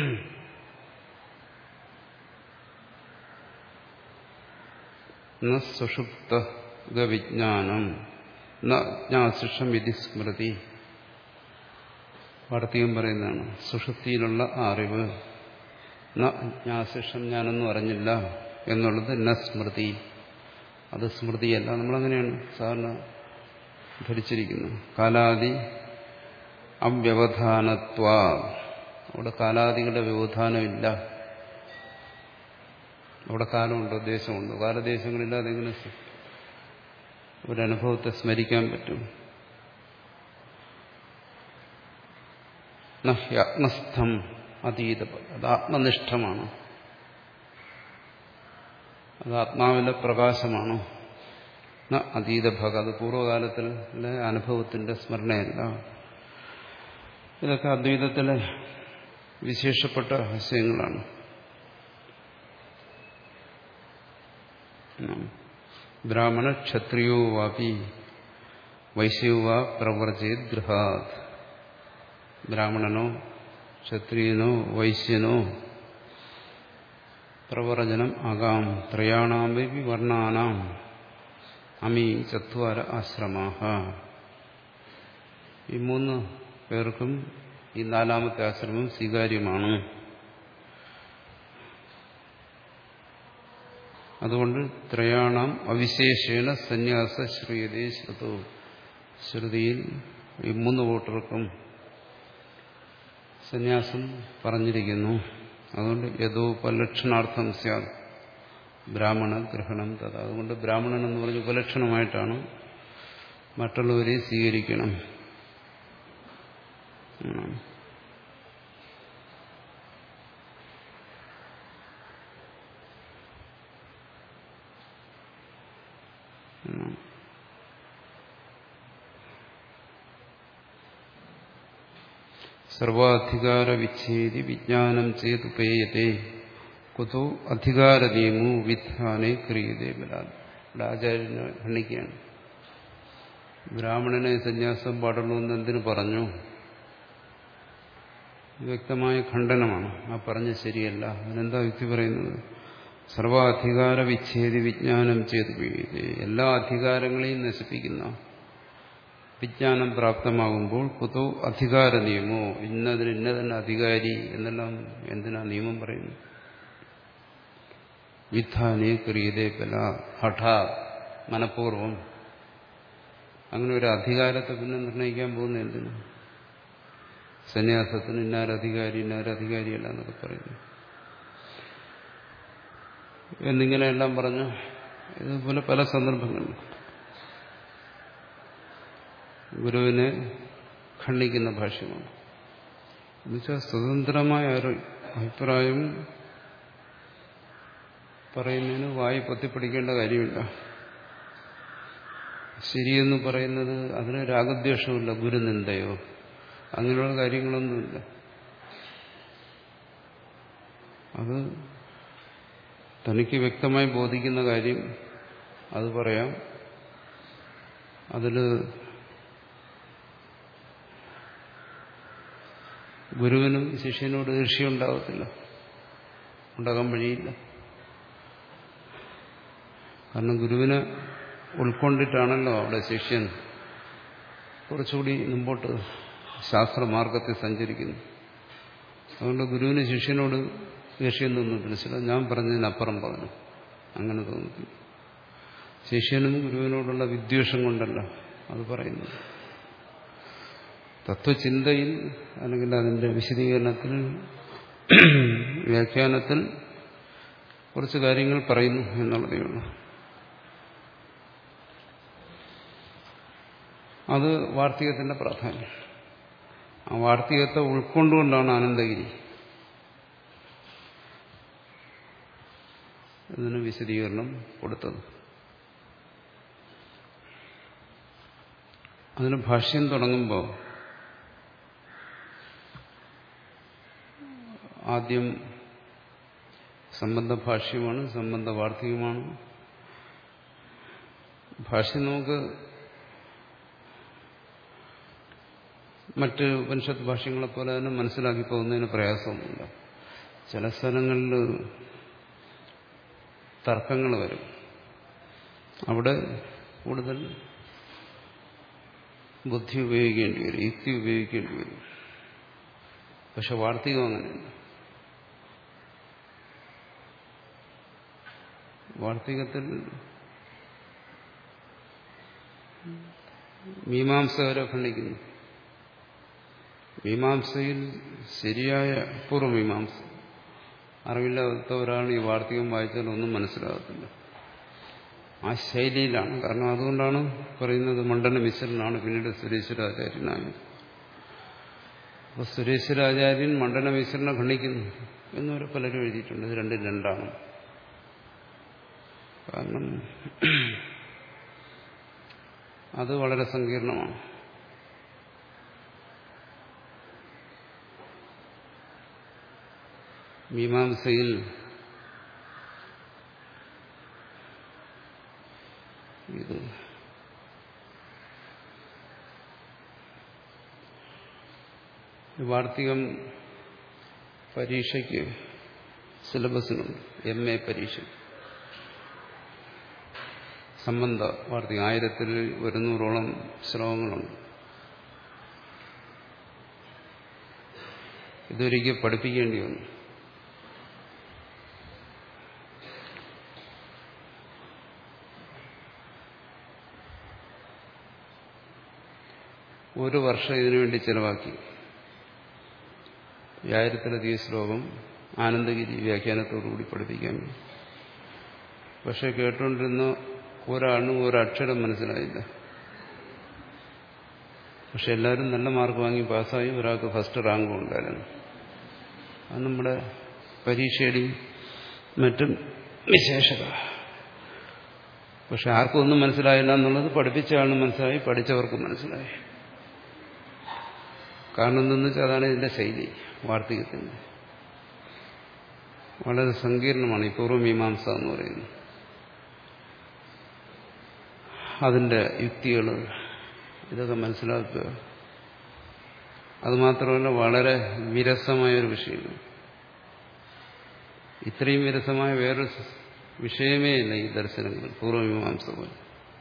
സുഷുപ്ത വിജ്ഞാനം ജ്ഞാസിഷം വിധി സ്മൃതി വാർത്തകം പറയുന്നതാണ് സുഷുപ്തിയിലുള്ള അറിവ് ജ്ഞാസിഷം ഞാനൊന്നും അറിഞ്ഞില്ല എന്നുള്ളത് ന സ്മൃതി അത് സ്മൃതിയല്ല നമ്മളങ്ങനെയാണ് സാധാരണ ധരിച്ചിരിക്കുന്നത് കാലാദി അവ്യവധാനത്വ അവിടെ കാലാദികളുടെ വ്യവധാനമില്ല അവിടെ കാലമുണ്ടോ ദേശമുണ്ടോ കാലദേശങ്ങളില്ലാതെ എങ്ങനെ ഒരനുഭവത്തെ സ്മരിക്കാൻ പറ്റും ആത്മസ്ഥം അതീത അത് ആത്മനിഷ്ഠമാണ് അത് ആത്മാവിന്റെ പ്രകാശമാണ് അതീത ഭഗ അത് പൂർവ്വകാലത്തിലെ അനുഭവത്തിന്റെ സ്മരണയല്ല ഇതൊക്കെ അദ്വൈതത്തിലെ വിശേഷപ്പെട്ട ആശയങ്ങളാണ് ബ്രാഹ്മണ ക്ഷത്രിയോ വാപി വൈശ്യോ വാ പ്രവർജയത് ഗൃഹാത് ബ്രാഹ്മണനോ ക്ഷത്രിയനോ വൈശ്യനോ പ്രവർജനം ആകാം ത്രയാണാമി വർണ്ണാനാം അമി ചത്വാര ആശ്രമാഹ ഈ മൂന്ന് പേർക്കും ഈ നാലാമത്തെ ആശ്രമം സ്വീകാര്യമാണ് അതുകൊണ്ട് ത്രയാണം അവിശേഷേണ സന്യാസ ശ്രീയതേ ശ്രുതു ശ്രുതിയിൽ ഈ മൂന്ന് കൂട്ടർക്കും സന്യാസം പറഞ്ഞിരിക്കുന്നു അതുകൊണ്ട് യഥോപലക്ഷണാർത്ഥം സ്യാദ് ബ്രാഹ്മണ ഗ്രഹണം തഥ അതുകൊണ്ട് ബ്രാഹ്മണൻ എന്ന് പറഞ്ഞ് ഉപലക്ഷണമായിട്ടാണ് മറ്റുള്ളവരെ സ്വീകരിക്കണം സർവാധികാര വിച്ഛേദി വിജ്ഞാനം ചേതുപേയത്തെ കുതോ അധികാര നിയമു വിധാനെ ക്രിയതേ ബലാൽ ഇവിടെ ആചാര്യനെ ഖണ്ഡിക്കുകയാണ് ബ്രാഹ്മണനെ സന്യാസം പാടുള്ളൂ എന്ന് എന്തിനു പറഞ്ഞു വ്യക്തമായ ഖണ്ഡനമാണ് ആ പറഞ്ഞ ശരിയല്ല അതിനെന്താ യുക്തി പറയുന്നത് സർവാധികാര വിച്ഛേദി വിജ്ഞാനം ചെയ്ത് എല്ലാ അധികാരങ്ങളെയും നശിപ്പിക്കുന്ന വിജ്ഞാനം പ്രാപ്തമാകുമ്പോൾ കുതോ അധികാര നിയമോ ഇന്നതിന് ഇന്ന തന്നെ അധികാരി എന്നെല്ലാം എന്തിനാ നിയമം പറയുന്നു വിധാനെ ക്രിയതേ പല ഹഠ മനഃപൂർവം അങ്ങനെ ഒരു അധികാരത്തെ പിന്നെ നിർണ്ണയിക്കാൻ പോകുന്ന എന്തിനു സന്യാസത്തിന് ഇന്നാരധികാരി ഇന്നാരധികാരിയല്ല എന്നൊക്കെ പറയുന്നു എന്നിങ്ങനെയെല്ലാം പറഞ്ഞു ഇതുപോലെ പല സന്ദർഭങ്ങളിലും ഗുരുവിനെ ഖണ്ഡിക്കുന്ന ഭാഷ്യമാണ് എന്നുവെച്ചാൽ സ്വതന്ത്രമായ ഒരു അഭിപ്രായം പറയുന്നതിന് വായി പൊത്തിപ്പിടിക്കേണ്ട കാര്യമില്ല ശരിയെന്ന് പറയുന്നത് അതിന് രാഗദ്വേഷമില്ല ഗുരുനിന്ദയോ അങ്ങനെയുള്ള കാര്യങ്ങളൊന്നുമില്ല അത് തനിക്ക് വ്യക്തമായി ബോധിക്കുന്ന കാര്യം അത് പറയാം അതിൽ ഗുരുവിനും ശിഷ്യനോട് ഈർഷ്യുണ്ടാകത്തില്ല ഉണ്ടാകാൻ വഴിയില്ല കാരണം ഗുരുവിനെ ഉൾക്കൊണ്ടിട്ടാണല്ലോ അവിടെ ശിഷ്യൻ കുറച്ചുകൂടി മുമ്പോട്ട് ശാസ്ത്രമാർഗത്തിൽ സഞ്ചരിക്കുന്നു അതുകൊണ്ട് ഗുരുവിന് ശിഷ്യനോട് ദേഷ്യം തോന്നുന്നില്ല ചില ഞാൻ പറഞ്ഞതിനപ്പുറം പറഞ്ഞു അങ്ങനെ തോന്നുന്നു ശിഷ്യനും ഗുരുവിനോടുള്ള വിദ്വേഷം കൊണ്ടല്ല അത് പറയുന്നത് തത്വചിന്തയിൽ അല്ലെങ്കിൽ അതിന്റെ വിശദീകരണത്തിൽ വ്യാഖ്യാനത്തിൽ കുറച്ച് കാര്യങ്ങൾ പറയുന്നു എന്നുള്ളതേ ഉള്ളൂ അത് വാർത്തികത്തിന്റെ പ്രാധാന്യം ആ വാർത്തികത്തെ ഉൾക്കൊണ്ടുകൊണ്ടാണ് ആനന്ദഗിരി ഇതിന് വിശദീകരണം കൊടുത്തത് അതിന് ഭാഷ്യം തുടങ്ങുമ്പോൾ ആദ്യം സംബന്ധ ഭാഷ്യമാണ് സംബന്ധ വാർത്തികമാണ് ഭാഷ്യം നമുക്ക് മറ്റ് ഉപനിഷത്ത് ഭാഷ്യങ്ങളെ പോലെ തന്നെ മനസ്സിലാക്കി പോകുന്നതിന് പ്രയാസമൊന്നുമില്ല ചില സ്ഥലങ്ങളിൽ തർക്കങ്ങൾ വരും അവിടെ കൂടുതൽ ബുദ്ധി ഉപയോഗിക്കേണ്ടി വരും യുക്തി ഉപയോഗിക്കേണ്ടി വരും പക്ഷെ വാർത്തികം അങ്ങനെയല്ല വാർത്തികത്തിൽ മീമാംസകരെ ഖണ്ഡിക്കുന്നു മീമാംസയിൽ ശരിയായ പൂർവ്വമീമാംസ അറിവില്ലാത്ത ഈ വാർത്തകം വായിച്ചാൽ ഒന്നും മനസ്സിലാകത്തില്ല ആ ശൈലിയിലാണ് കാരണം അതുകൊണ്ടാണ് പറയുന്നത് മണ്ഡല മിശ്രനാണ് പിന്നീട് സുരേശ്വരാചാര്യനായത് അപ്പൊ സുരേശ്വരാചാര്യൻ മണ്ഡല മിശ്രനെ ഖണ്ഡിക്കുന്നു എന്നവരെ പലരും എഴുതിയിട്ടുണ്ട് ഇത് രണ്ടും രണ്ടാണ് കാരണം അത് വളരെ സങ്കീർണമാണ് മീമാംസയിൽ ഇത് വാർത്തികം പരീക്ഷയ്ക്ക് സിലബസിനുണ്ട് എം എ പരീക്ഷ സംബന്ധ വാർത്തികം ആയിരത്തിൽ ഒരുന്നൂറോളം ശ്ലോകങ്ങളുണ്ട് ഇതൊരിക്കൽ പഠിപ്പിക്കേണ്ടി വന്നു ഒരു വർഷം ഇതിനു വേണ്ടി ചെലവാക്കി ഈ ആയിരത്തിലധികം ശ്ലോകം ആനന്ദഗിരി വ്യാഖ്യാനത്തോടുകൂടി പഠിപ്പിക്കാൻ പക്ഷെ കേട്ടുകൊണ്ടിരുന്ന ഒരാളിനും ഒരക്ഷരം മനസ്സിലായില്ല പക്ഷെ എല്ലാവരും നല്ല മാർക്ക് വാങ്ങി പാസ്സായി ഒരാൾക്ക് ഫസ്റ്റ് റാങ്കും ഉണ്ടായിരുന്നു അത് നമ്മുടെ പരീക്ഷയുടെയും മറ്റും വിശേഷത പക്ഷെ ആർക്കും ഒന്നും മനസ്സിലായില്ല എന്നുള്ളത് പഠിപ്പിച്ച ആളിന് മനസ്സിലായി പഠിച്ചവർക്ക് മനസ്സിലായി കാരണം എന്തെന്ന് വെച്ചാൽ അതാണ് ഇതിന്റെ ശൈലി വാർത്തകത്തിന്റെ വളരെ സങ്കീർണമാണ് ഈ പൂർവ്വമീമാംസ എന്ന് പറയുന്നത് അതിന്റെ യുക്തികൾ ഇതൊക്കെ മനസ്സിലാക്കുക അതുമാത്രമല്ല വളരെ വിരസമായൊരു വിഷയമാണ് ഇത്രയും വിരസമായ വേറൊരു വിഷയമേ ഇല്ല ഈ ദർശനങ്ങൾ പൂർവ്വമീമാംസ പോലെ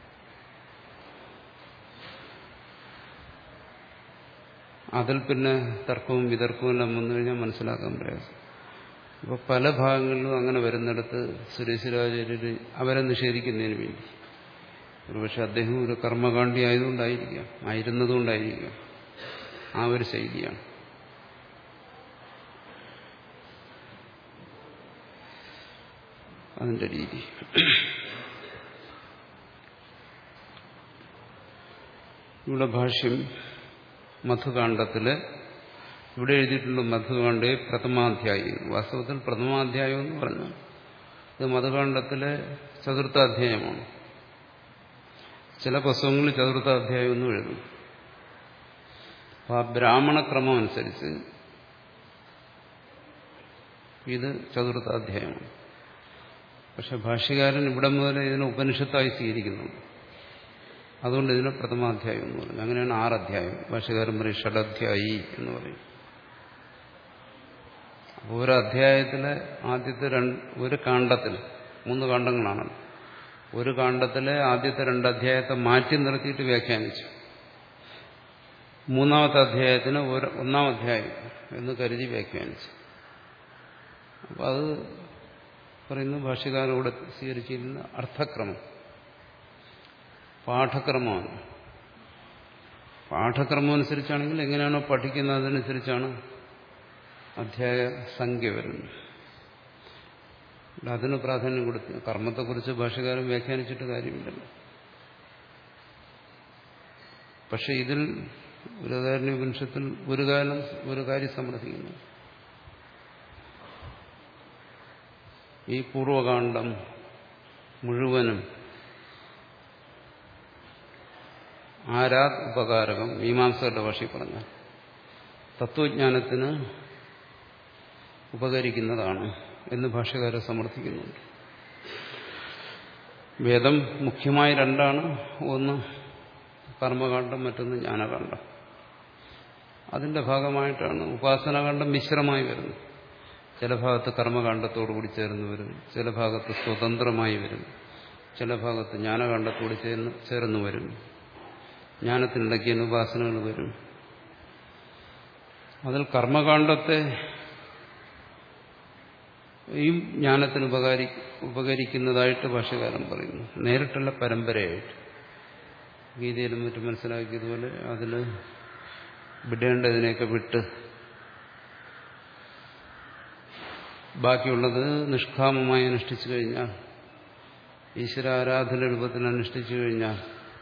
അതിൽ പിന്നെ തർക്കവും വിതർക്കവും എല്ലാം വന്നു കഴിഞ്ഞാൽ മനസ്സിലാക്കാൻ പ്രയാസം അപ്പോൾ പല ഭാഗങ്ങളിലും അങ്ങനെ വരുന്നിടത്ത് സുരേശ്വരാചാര്യർ അവരെ നിഷേധിക്കുന്നതിന് വേണ്ടി ഒരുപക്ഷെ അദ്ദേഹം ഒരു കർമ്മകാണ്ഡി ആയതുകൊണ്ടായിരിക്കാം ആയിരുന്നതുകൊണ്ടായിരിക്കാം ആ ഒരു ശൈലിയാണ് അതിന്റെ രീതി ഇവിടെ ഭാഷ്യം മധുകാണ്ഡത്തില് ഇവിടെ എഴുതിയിട്ടുള്ള മധുകാണ്ഡെ പ്രഥമാധ്യായം വാസ്തവത്തിൽ പ്രഥമാധ്യായം എന്ന് പറഞ്ഞു ഇത് മധുകാണ്ഡത്തിലെ ചതുർത്ഥാധ്യായമാണ് ചില പുസ്തകങ്ങളിൽ ചതുർത്ഥാധ്യായം എന്നും എഴുതും അപ്പോൾ ആ ബ്രാഹ്മണക്രമം അനുസരിച്ച് ഇത് ചതുർത്ഥാധ്യായമാണ് പക്ഷെ ഭാഷ്യകാരൻ ഇവിടെ മുതൽ ഇതിനെ ഉപനിഷത്തായി സ്വീകരിക്കുന്നുണ്ട് അതുകൊണ്ട് ഇതിനെ പ്രഥമാധ്യായം എന്ന് പറയും അങ്ങനെയാണ് ആറധ്യായം ഭാഷകാരൻ പറയും ഷഡധ്യായി എന്ന് പറയും അപ്പോൾ ഒരു അധ്യായത്തിലെ ആദ്യത്തെ രണ്ട് ഒരു കാണ്ഡത്തിൽ മൂന്ന് കാണ്ഡങ്ങളാണ് ഒരു കാണ്ഡത്തിലെ ആദ്യത്തെ രണ്ട് അധ്യായത്തെ മാറ്റി നിർത്തിയിട്ട് വ്യാഖ്യാനിച്ചു മൂന്നാമത്തെ അധ്യായത്തിന് ഒരു ഒന്നാം അധ്യായം എന്ന് കരുതി വ്യാഖ്യാനിച്ചു അപ്പോൾ അത് പറയുന്നു ഭാഷ്യകാരോട് സ്വീകരിച്ചിരുന്ന അർത്ഥക്രമം പാഠക്രമമാണ് പാഠക്രമം അനുസരിച്ചാണെങ്കിൽ എങ്ങനെയാണോ പഠിക്കുന്നത് അതനുസരിച്ചാണ് അധ്യായ സംഖ്യ വരുന്നത് അതിന് പ്രാധാന്യം കൊടുത്തു കർമ്മത്തെക്കുറിച്ച് ഭാഷകാരൻ വ്യാഖ്യാനിച്ചിട്ട് കാര്യമില്ലല്ലോ പക്ഷെ ഇതിൽ ബൃഹദാരണ്യ ഉപനിഷത്തിൽ ഒരു കാലം ഒരു കാര്യം സമർത്ഥിക്കുന്നു ഈ പൂർവകാന്ഡം മുഴുവനും ആരാത് ഉപകാരകം മീമാംസകളുടെ ഭാഷയിൽ പറഞ്ഞ തത്വജ്ഞാനത്തിന് ഉപകരിക്കുന്നതാണ് എന്ന് ഭാഷകാരെ സമർത്ഥിക്കുന്നുണ്ട് വേദം മുഖ്യമായ രണ്ടാണ് ഒന്ന് കർമ്മകാന്ഡം മറ്റൊന്ന് ജ്ഞാനകാന്ഡം അതിന്റെ ഭാഗമായിട്ടാണ് ഉപാസനാകാന്ഡം മിശ്രമായി വരുന്നത് ചില ഭാഗത്ത് കർമ്മകാന്ഡത്തോടുകൂടി ചേർന്ന് വരും ചില ഭാഗത്ത് സ്വതന്ത്രമായി വരും ചില ഭാഗത്ത് ജ്ഞാനകാന്ഡത്തോട് ചേർന്ന് ചേർന്ന് വരും ജ്ഞാനത്തിനിടയ്ക്ക് ഉപാസനകൾ വരും അതിൽ കർമ്മകാന്ഡത്തെ ഈ ജ്ഞാനത്തിന് ഉപകാരി ഉപകരിക്കുന്നതായിട്ട് ഭാഷകാരൻ പറയുന്നു നേരിട്ടുള്ള പരമ്പരയായിട്ട് ഗീതയിലും മറ്റും മനസ്സിലാക്കിയതുപോലെ അതിൽ വിടേണ്ടതിനെയൊക്കെ വിട്ട് ബാക്കിയുള്ളത് നിഷ്കാമമായി അനുഷ്ഠിച്ചു കഴിഞ്ഞാൽ ഈശ്വരാരാധന രൂപത്തിൽ അനുഷ്ഠിച്ചു കഴിഞ്ഞാൽ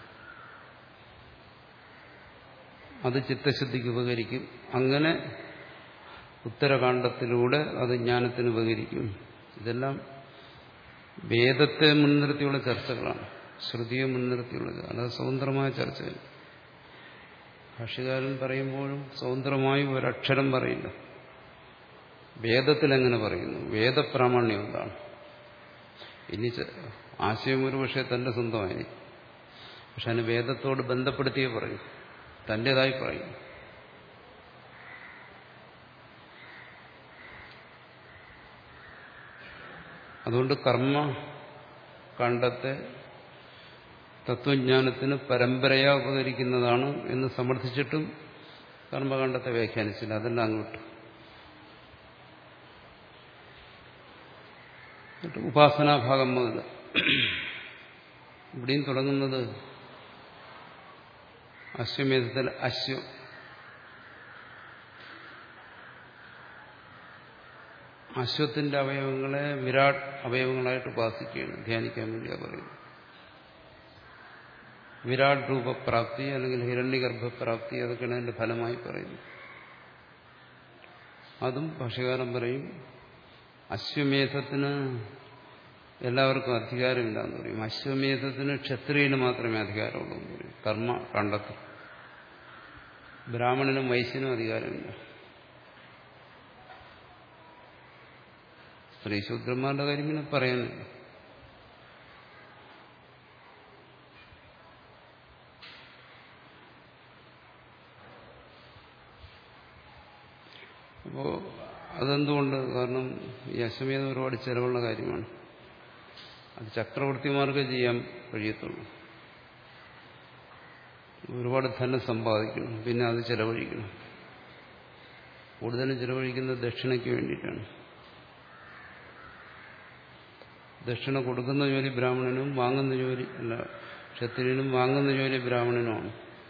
അത് ചിത്തശുദ്ധിക്ക് ഉപകരിക്കും അങ്ങനെ ഉത്തരകാണ്ഡത്തിലൂടെ അത് ജ്ഞാനത്തിന് ഉപകരിക്കും ഇതെല്ലാം വേദത്തെ മുൻനിർത്തിയുള്ള ചർച്ചകളാണ് ശ്രുതിയെ മുൻനിർത്തിയുള്ളത് അല്ലാതെ സ്വതന്ത്രമായ ചർച്ചകൾ ഭാഷ്യകാരൻ പറയുമ്പോഴും സ്വതന്ത്രമായി ഒരക്ഷരം പറയില്ല വേദത്തിൽ എങ്ങനെ പറയുന്നു വേദപ്രാമാണ്യം എന്താണ് ഇനി ആശയം ഒരു പക്ഷേ തന്റെ സ്വന്തമായി പക്ഷെ അതിന് വേദത്തോട് ബന്ധപ്പെടുത്തിയേ പറയും തൻ്റെതായി പറയും അതുകൊണ്ട് കർമ്മ കണ്ടത്തെ തത്വജ്ഞാനത്തിന് പരമ്പരയാ ഉപകരിക്കുന്നതാണ് എന്ന് സമർത്ഥിച്ചിട്ടും കർമ്മകാണ്ഡത്തെ വ്യാഖ്യാനിച്ചില്ല അതെല്ലാം അങ്ങോട്ട് ഉപാസനാഭാഗം മുതൽ ഇവിടെയും തുടങ്ങുന്നത് അശ്വമേധത്തിൽ അശ്വം അശ്വത്തിന്റെ അവയവങ്ങളെ വിരാട് അവയവങ്ങളായിട്ട് ഉപാസിക്കുകയാണ് ധ്യാനിക്കാൻ വേണ്ടിയാ പറയുന്നത് വിരാട് രൂപപ്രാപ്തി അല്ലെങ്കിൽ ഹിരണ്യഗർഭപ്രാപ്തി അതൊക്കെയാണ് അതിന്റെ ഫലമായി പറയുന്നത് അതും ഭാഷകാരം പറയും അശ്വമേധത്തിന് എല്ലാവർക്കും അധികാരമില്ല എന്ന് പറയും അശ്വമേധത്തിന് ക്ഷത്രിയന് മാത്രമേ അധികാരമുള്ളൂ എന്ന് പറയും കർമ്മ കണ്ടെത്തും ബ്രാഹ്മണനും വൈശ്യനും അധികാരമില്ല സ്ത്രീശൂദ്രന്മാരുടെ കാര്യം പിന്നെ പറയാനില്ല അപ്പോ അതെന്തുകൊണ്ട് കാരണം ഈ അശ്വമേധം ഒരുപാട് ചെലവുള്ള കാര്യമാണ് അത് ചക്രവർത്തിമാർക്ക് ചെയ്യാൻ കഴിയത്തുള്ളൂ ഒരുപാട് ധനം സമ്പാദിക്കണം പിന്നെ അത് ചെലവഴിക്കണം കൂടുതലും ചെലവഴിക്കുന്നത് ദക്ഷിണയ്ക്ക് വേണ്ടിയിട്ടാണ് ദക്ഷിണ കൊടുക്കുന്ന ജോലി ബ്രാഹ്മണനും വാങ്ങുന്ന ജോലി അല്ല ക്ഷത്രിയനും വാങ്ങുന്ന ജോലി ബ്രാഹ്മണനുമാണ്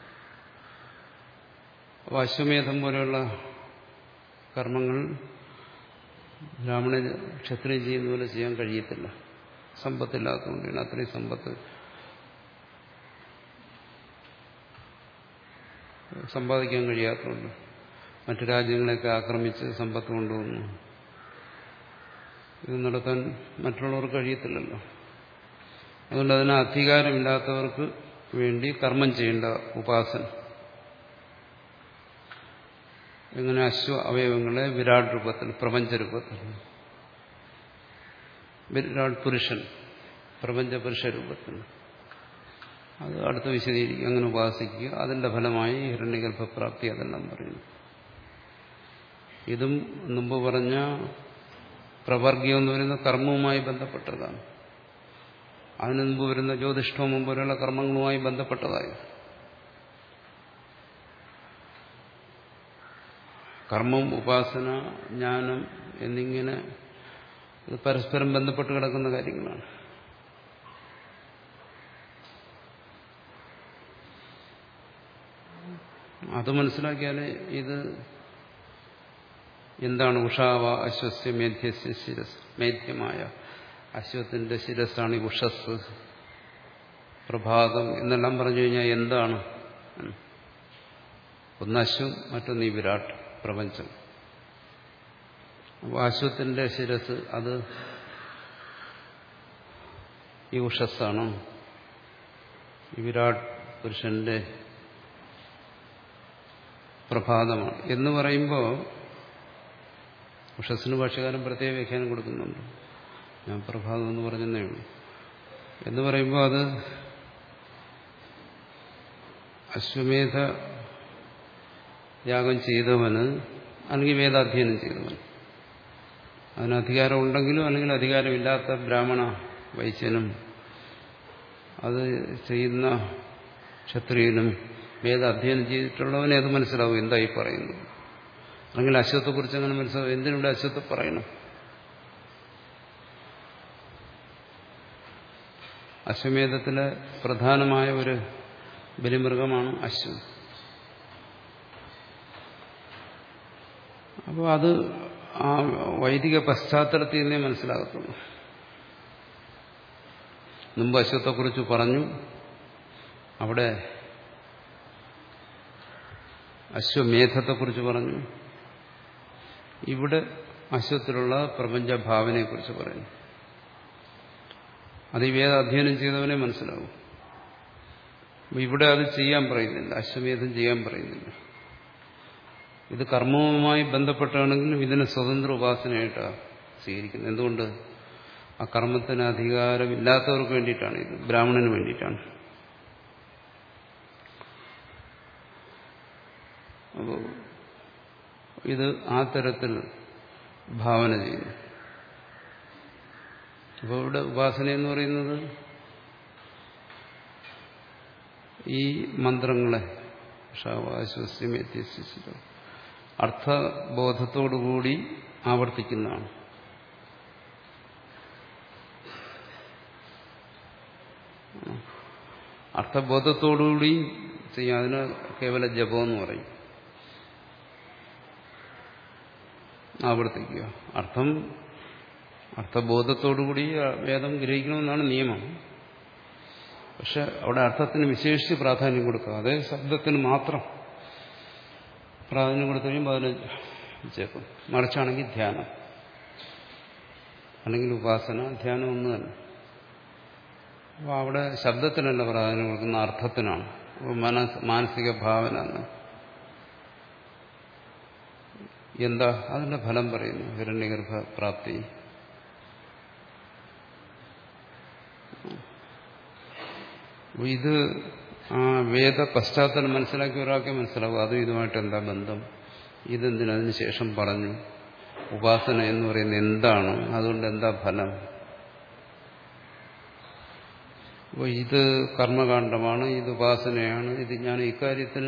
അപ്പോൾ അശ്വമേധം പോലെയുള്ള കർമ്മങ്ങൾ ബ്രാഹ്മണ ക്ഷത്രിയം ചെയ്യുന്ന പോലെ ചെയ്യാൻ കഴിയത്തില്ല സമ്പത്തില്ലാത്തതുകൊണ്ടാണ് അത്രയും സമ്പത്ത് സമ്പാദിക്കാൻ കഴിയാത്തതുകൊണ്ട് മറ്റു രാജ്യങ്ങളെയൊക്കെ ആക്രമിച്ച് സമ്പത്ത് കൊണ്ടുവന്നു ഇത് നടത്താൻ മറ്റുള്ളവർക്ക് കഴിയത്തില്ലല്ലോ അതുകൊണ്ട് അതിന് അധികാരമില്ലാത്തവർക്ക് വേണ്ടി കർമ്മം ചെയ്യേണ്ട ഉപാസന എങ്ങനെ അശ്വ അവയവങ്ങളെ വിരാട് രൂപത്തിൽ പ്രപഞ്ച രൂപത്തിൽ വിരാട് പുരുഷൻ പ്രപഞ്ച പുരുഷ രൂപത്തിൽ അത് അടുത്ത വിശദീകരിക്കുക അങ്ങനെ ഉപാസിക്കുക അതിന്റെ ഫലമായി ഹിരണ്യഗർഭപ്രാപ്തി അതെല്ലാം പറയുന്നു ഇതും മുമ്പ് പറഞ്ഞ പ്രവർഗ്യം എന്ന് പറയുന്ന കർമ്മവുമായി ബന്ധപ്പെട്ടതാണ് അതിനു മുമ്പ് വരുന്ന ജ്യോതിഷ്ഠവും പോലെയുള്ള കർമ്മങ്ങളുമായി ബന്ധപ്പെട്ടതായി കർമ്മം ഉപാസന ജ്ഞാനം എന്നിങ്ങനെ ഇത് പരസ്പരം ബന്ധപ്പെട്ട് കിടക്കുന്ന കാര്യങ്ങളാണ് അത് മനസ്സിലാക്കിയാലേ ഇത് എന്താണ് ഉഷാവ അശ്വസ്യ മേധ്യസ്യ ശിരസ് മേധ്യമായ അശ്വത്തിന്റെ ശിരസ്സാണ് ഈ ഉഷസ് പ്രഭാതം എന്നെല്ലാം പറഞ്ഞു കഴിഞ്ഞാൽ എന്താണ് ഒന്ന് അശ്വം മറ്റൊന്ന് ഈ വിരാട് പ്രപഞ്ചം അപ്പോൾ അശ്വത്തിന്റെ ശിരസ് അത് ഈ ഉഷസ്സാണ് ഈ വിരാട് പുരുഷന്റെ പ്രഭാതമാണ് എന്ന് പറയുമ്പോൾ ഉഷസ്സിന് ഭാഷകാരൻ പ്രത്യേക വ്യാഖ്യാനം കൊടുക്കുന്നുണ്ട് ഞാൻ പ്രഭാതം എന്ന് പറഞ്ഞതേ ഉള്ളൂ എന്ന് പറയുമ്പോൾ അത് അശ്വമേധ യാഗം ചെയ്തവന് അല്ലെങ്കിൽ വേദാധ്യയനം ചെയ്തവൻ അതിന് അധികാരം ഉണ്ടെങ്കിലും അല്ലെങ്കിൽ അധികാരമില്ലാത്ത ബ്രാഹ്മണ വൈശ്യനും അത് ചെയ്യുന്ന ക്ഷത്രിയനും വേദ അധ്യയനം ചെയ്തിട്ടുള്ളവനെ അത് മനസ്സിലാവും എന്തായി പറയുന്നു അല്ലെങ്കിൽ അശ്വത്തെക്കുറിച്ച് അങ്ങനെ മനസ്സിലാവും എന്തിനുണ്ട് അശ്വത്തെ പറയണം അശ്വമേധത്തിലെ പ്രധാനമായ ഒരു ബലിമൃഗമാണ് അശ്വം അപ്പോൾ അത് ആ വൈദിക പശ്ചാത്തലത്തിൽ നിന്നേ മനസ്സിലാകത്തുള്ളൂ മുമ്പ് അശ്വത്തെക്കുറിച്ച് പറഞ്ഞു അവിടെ അശ്വമേധത്തെക്കുറിച്ച് പറഞ്ഞു ഇവിടെ അശ്വത്തിലുള്ള പ്രപഞ്ചഭാവനയെക്കുറിച്ച് പറയുന്നു അത് ഈ വേദ അധ്യയനം ചെയ്തവനെ മനസ്സിലാവും ഇവിടെ അത് ചെയ്യാൻ പറയുന്നില്ല അശ്വമേധം ചെയ്യാൻ പറയുന്നില്ല ഇത് കർമ്മവുമായി ബന്ധപ്പെട്ടാണെങ്കിലും ഇതിനെ സ്വതന്ത്ര ഉപാസനയായിട്ടാണ് സ്വീകരിക്കുന്നത് എന്തുകൊണ്ട് ആ കർമ്മത്തിന് അധികാരമില്ലാത്തവർക്ക് വേണ്ടിയിട്ടാണ് ഇത് ബ്രാഹ്മണന് വേണ്ടിയിട്ടാണ് ഇത് ആ തരത്തിൽ ഭാവന ചെയ്യുന്നു അപ്പോൾ ഇവിടെ ഉപാസന എന്ന് പറയുന്നത് ഈ മന്ത്രങ്ങളെ ഷാവാശ്വസ്യം എത്തിച്ചിട്ട് അർത്ഥബോധത്തോടുകൂടി ആവർത്തിക്കുന്നതാണ് അർത്ഥബോധത്തോടുകൂടി ചെയ്യാം അതിന് കേവല ജപം എന്ന് പറയും ആവർത്തിക്കുക അർത്ഥം അർത്ഥബോധത്തോടുകൂടി വേദം ഗ്രഹിക്കണമെന്നാണ് നിയമം പക്ഷെ അവിടെ അർത്ഥത്തിന് വിശേഷിച്ച് പ്രാധാന്യം കൊടുക്കുക അതേ ശബ്ദത്തിന് മാത്രം പ്രാധാന്യം കൊടുത്തു കഴിയുമ്പോൾ അതിന് ജപം മറിച്ചാണെങ്കിൽ ധ്യാനം അല്ലെങ്കിൽ ഉപാസന ധ്യാനം ഒന്ന് തന്നെ അപ്പോൾ അവിടെ ശബ്ദത്തിനല്ല പ്രാധാന്യം കൊടുക്കുന്ന അർത്ഥത്തിനാണ് മനസ് മാനസിക ഭാവന എന്ന് എന്താ അതിന്റെ ഫലം പറയുന്നു ഹിരണ്യഗർഭ പ്രാപ്തി ഇത് ആ വേദ പശ്ചാത്തലം മനസ്സിലാക്കി ഒരാൾക്ക് മനസ്സിലാവും അതും ഇതുമായിട്ട് എന്താ ബന്ധം ഇതെന്തിനതിന് ശേഷം പറഞ്ഞു ഉപാസന എന്ന് പറയുന്നത് എന്താണ് അതുകൊണ്ട് എന്താ ഫലം അപ്പോൾ ഇത് കർമ്മകാണ്ഡമാണ് ഇത് ഉപാസനയാണ് ഇത് ഞാൻ ഇക്കാര്യത്തിൽ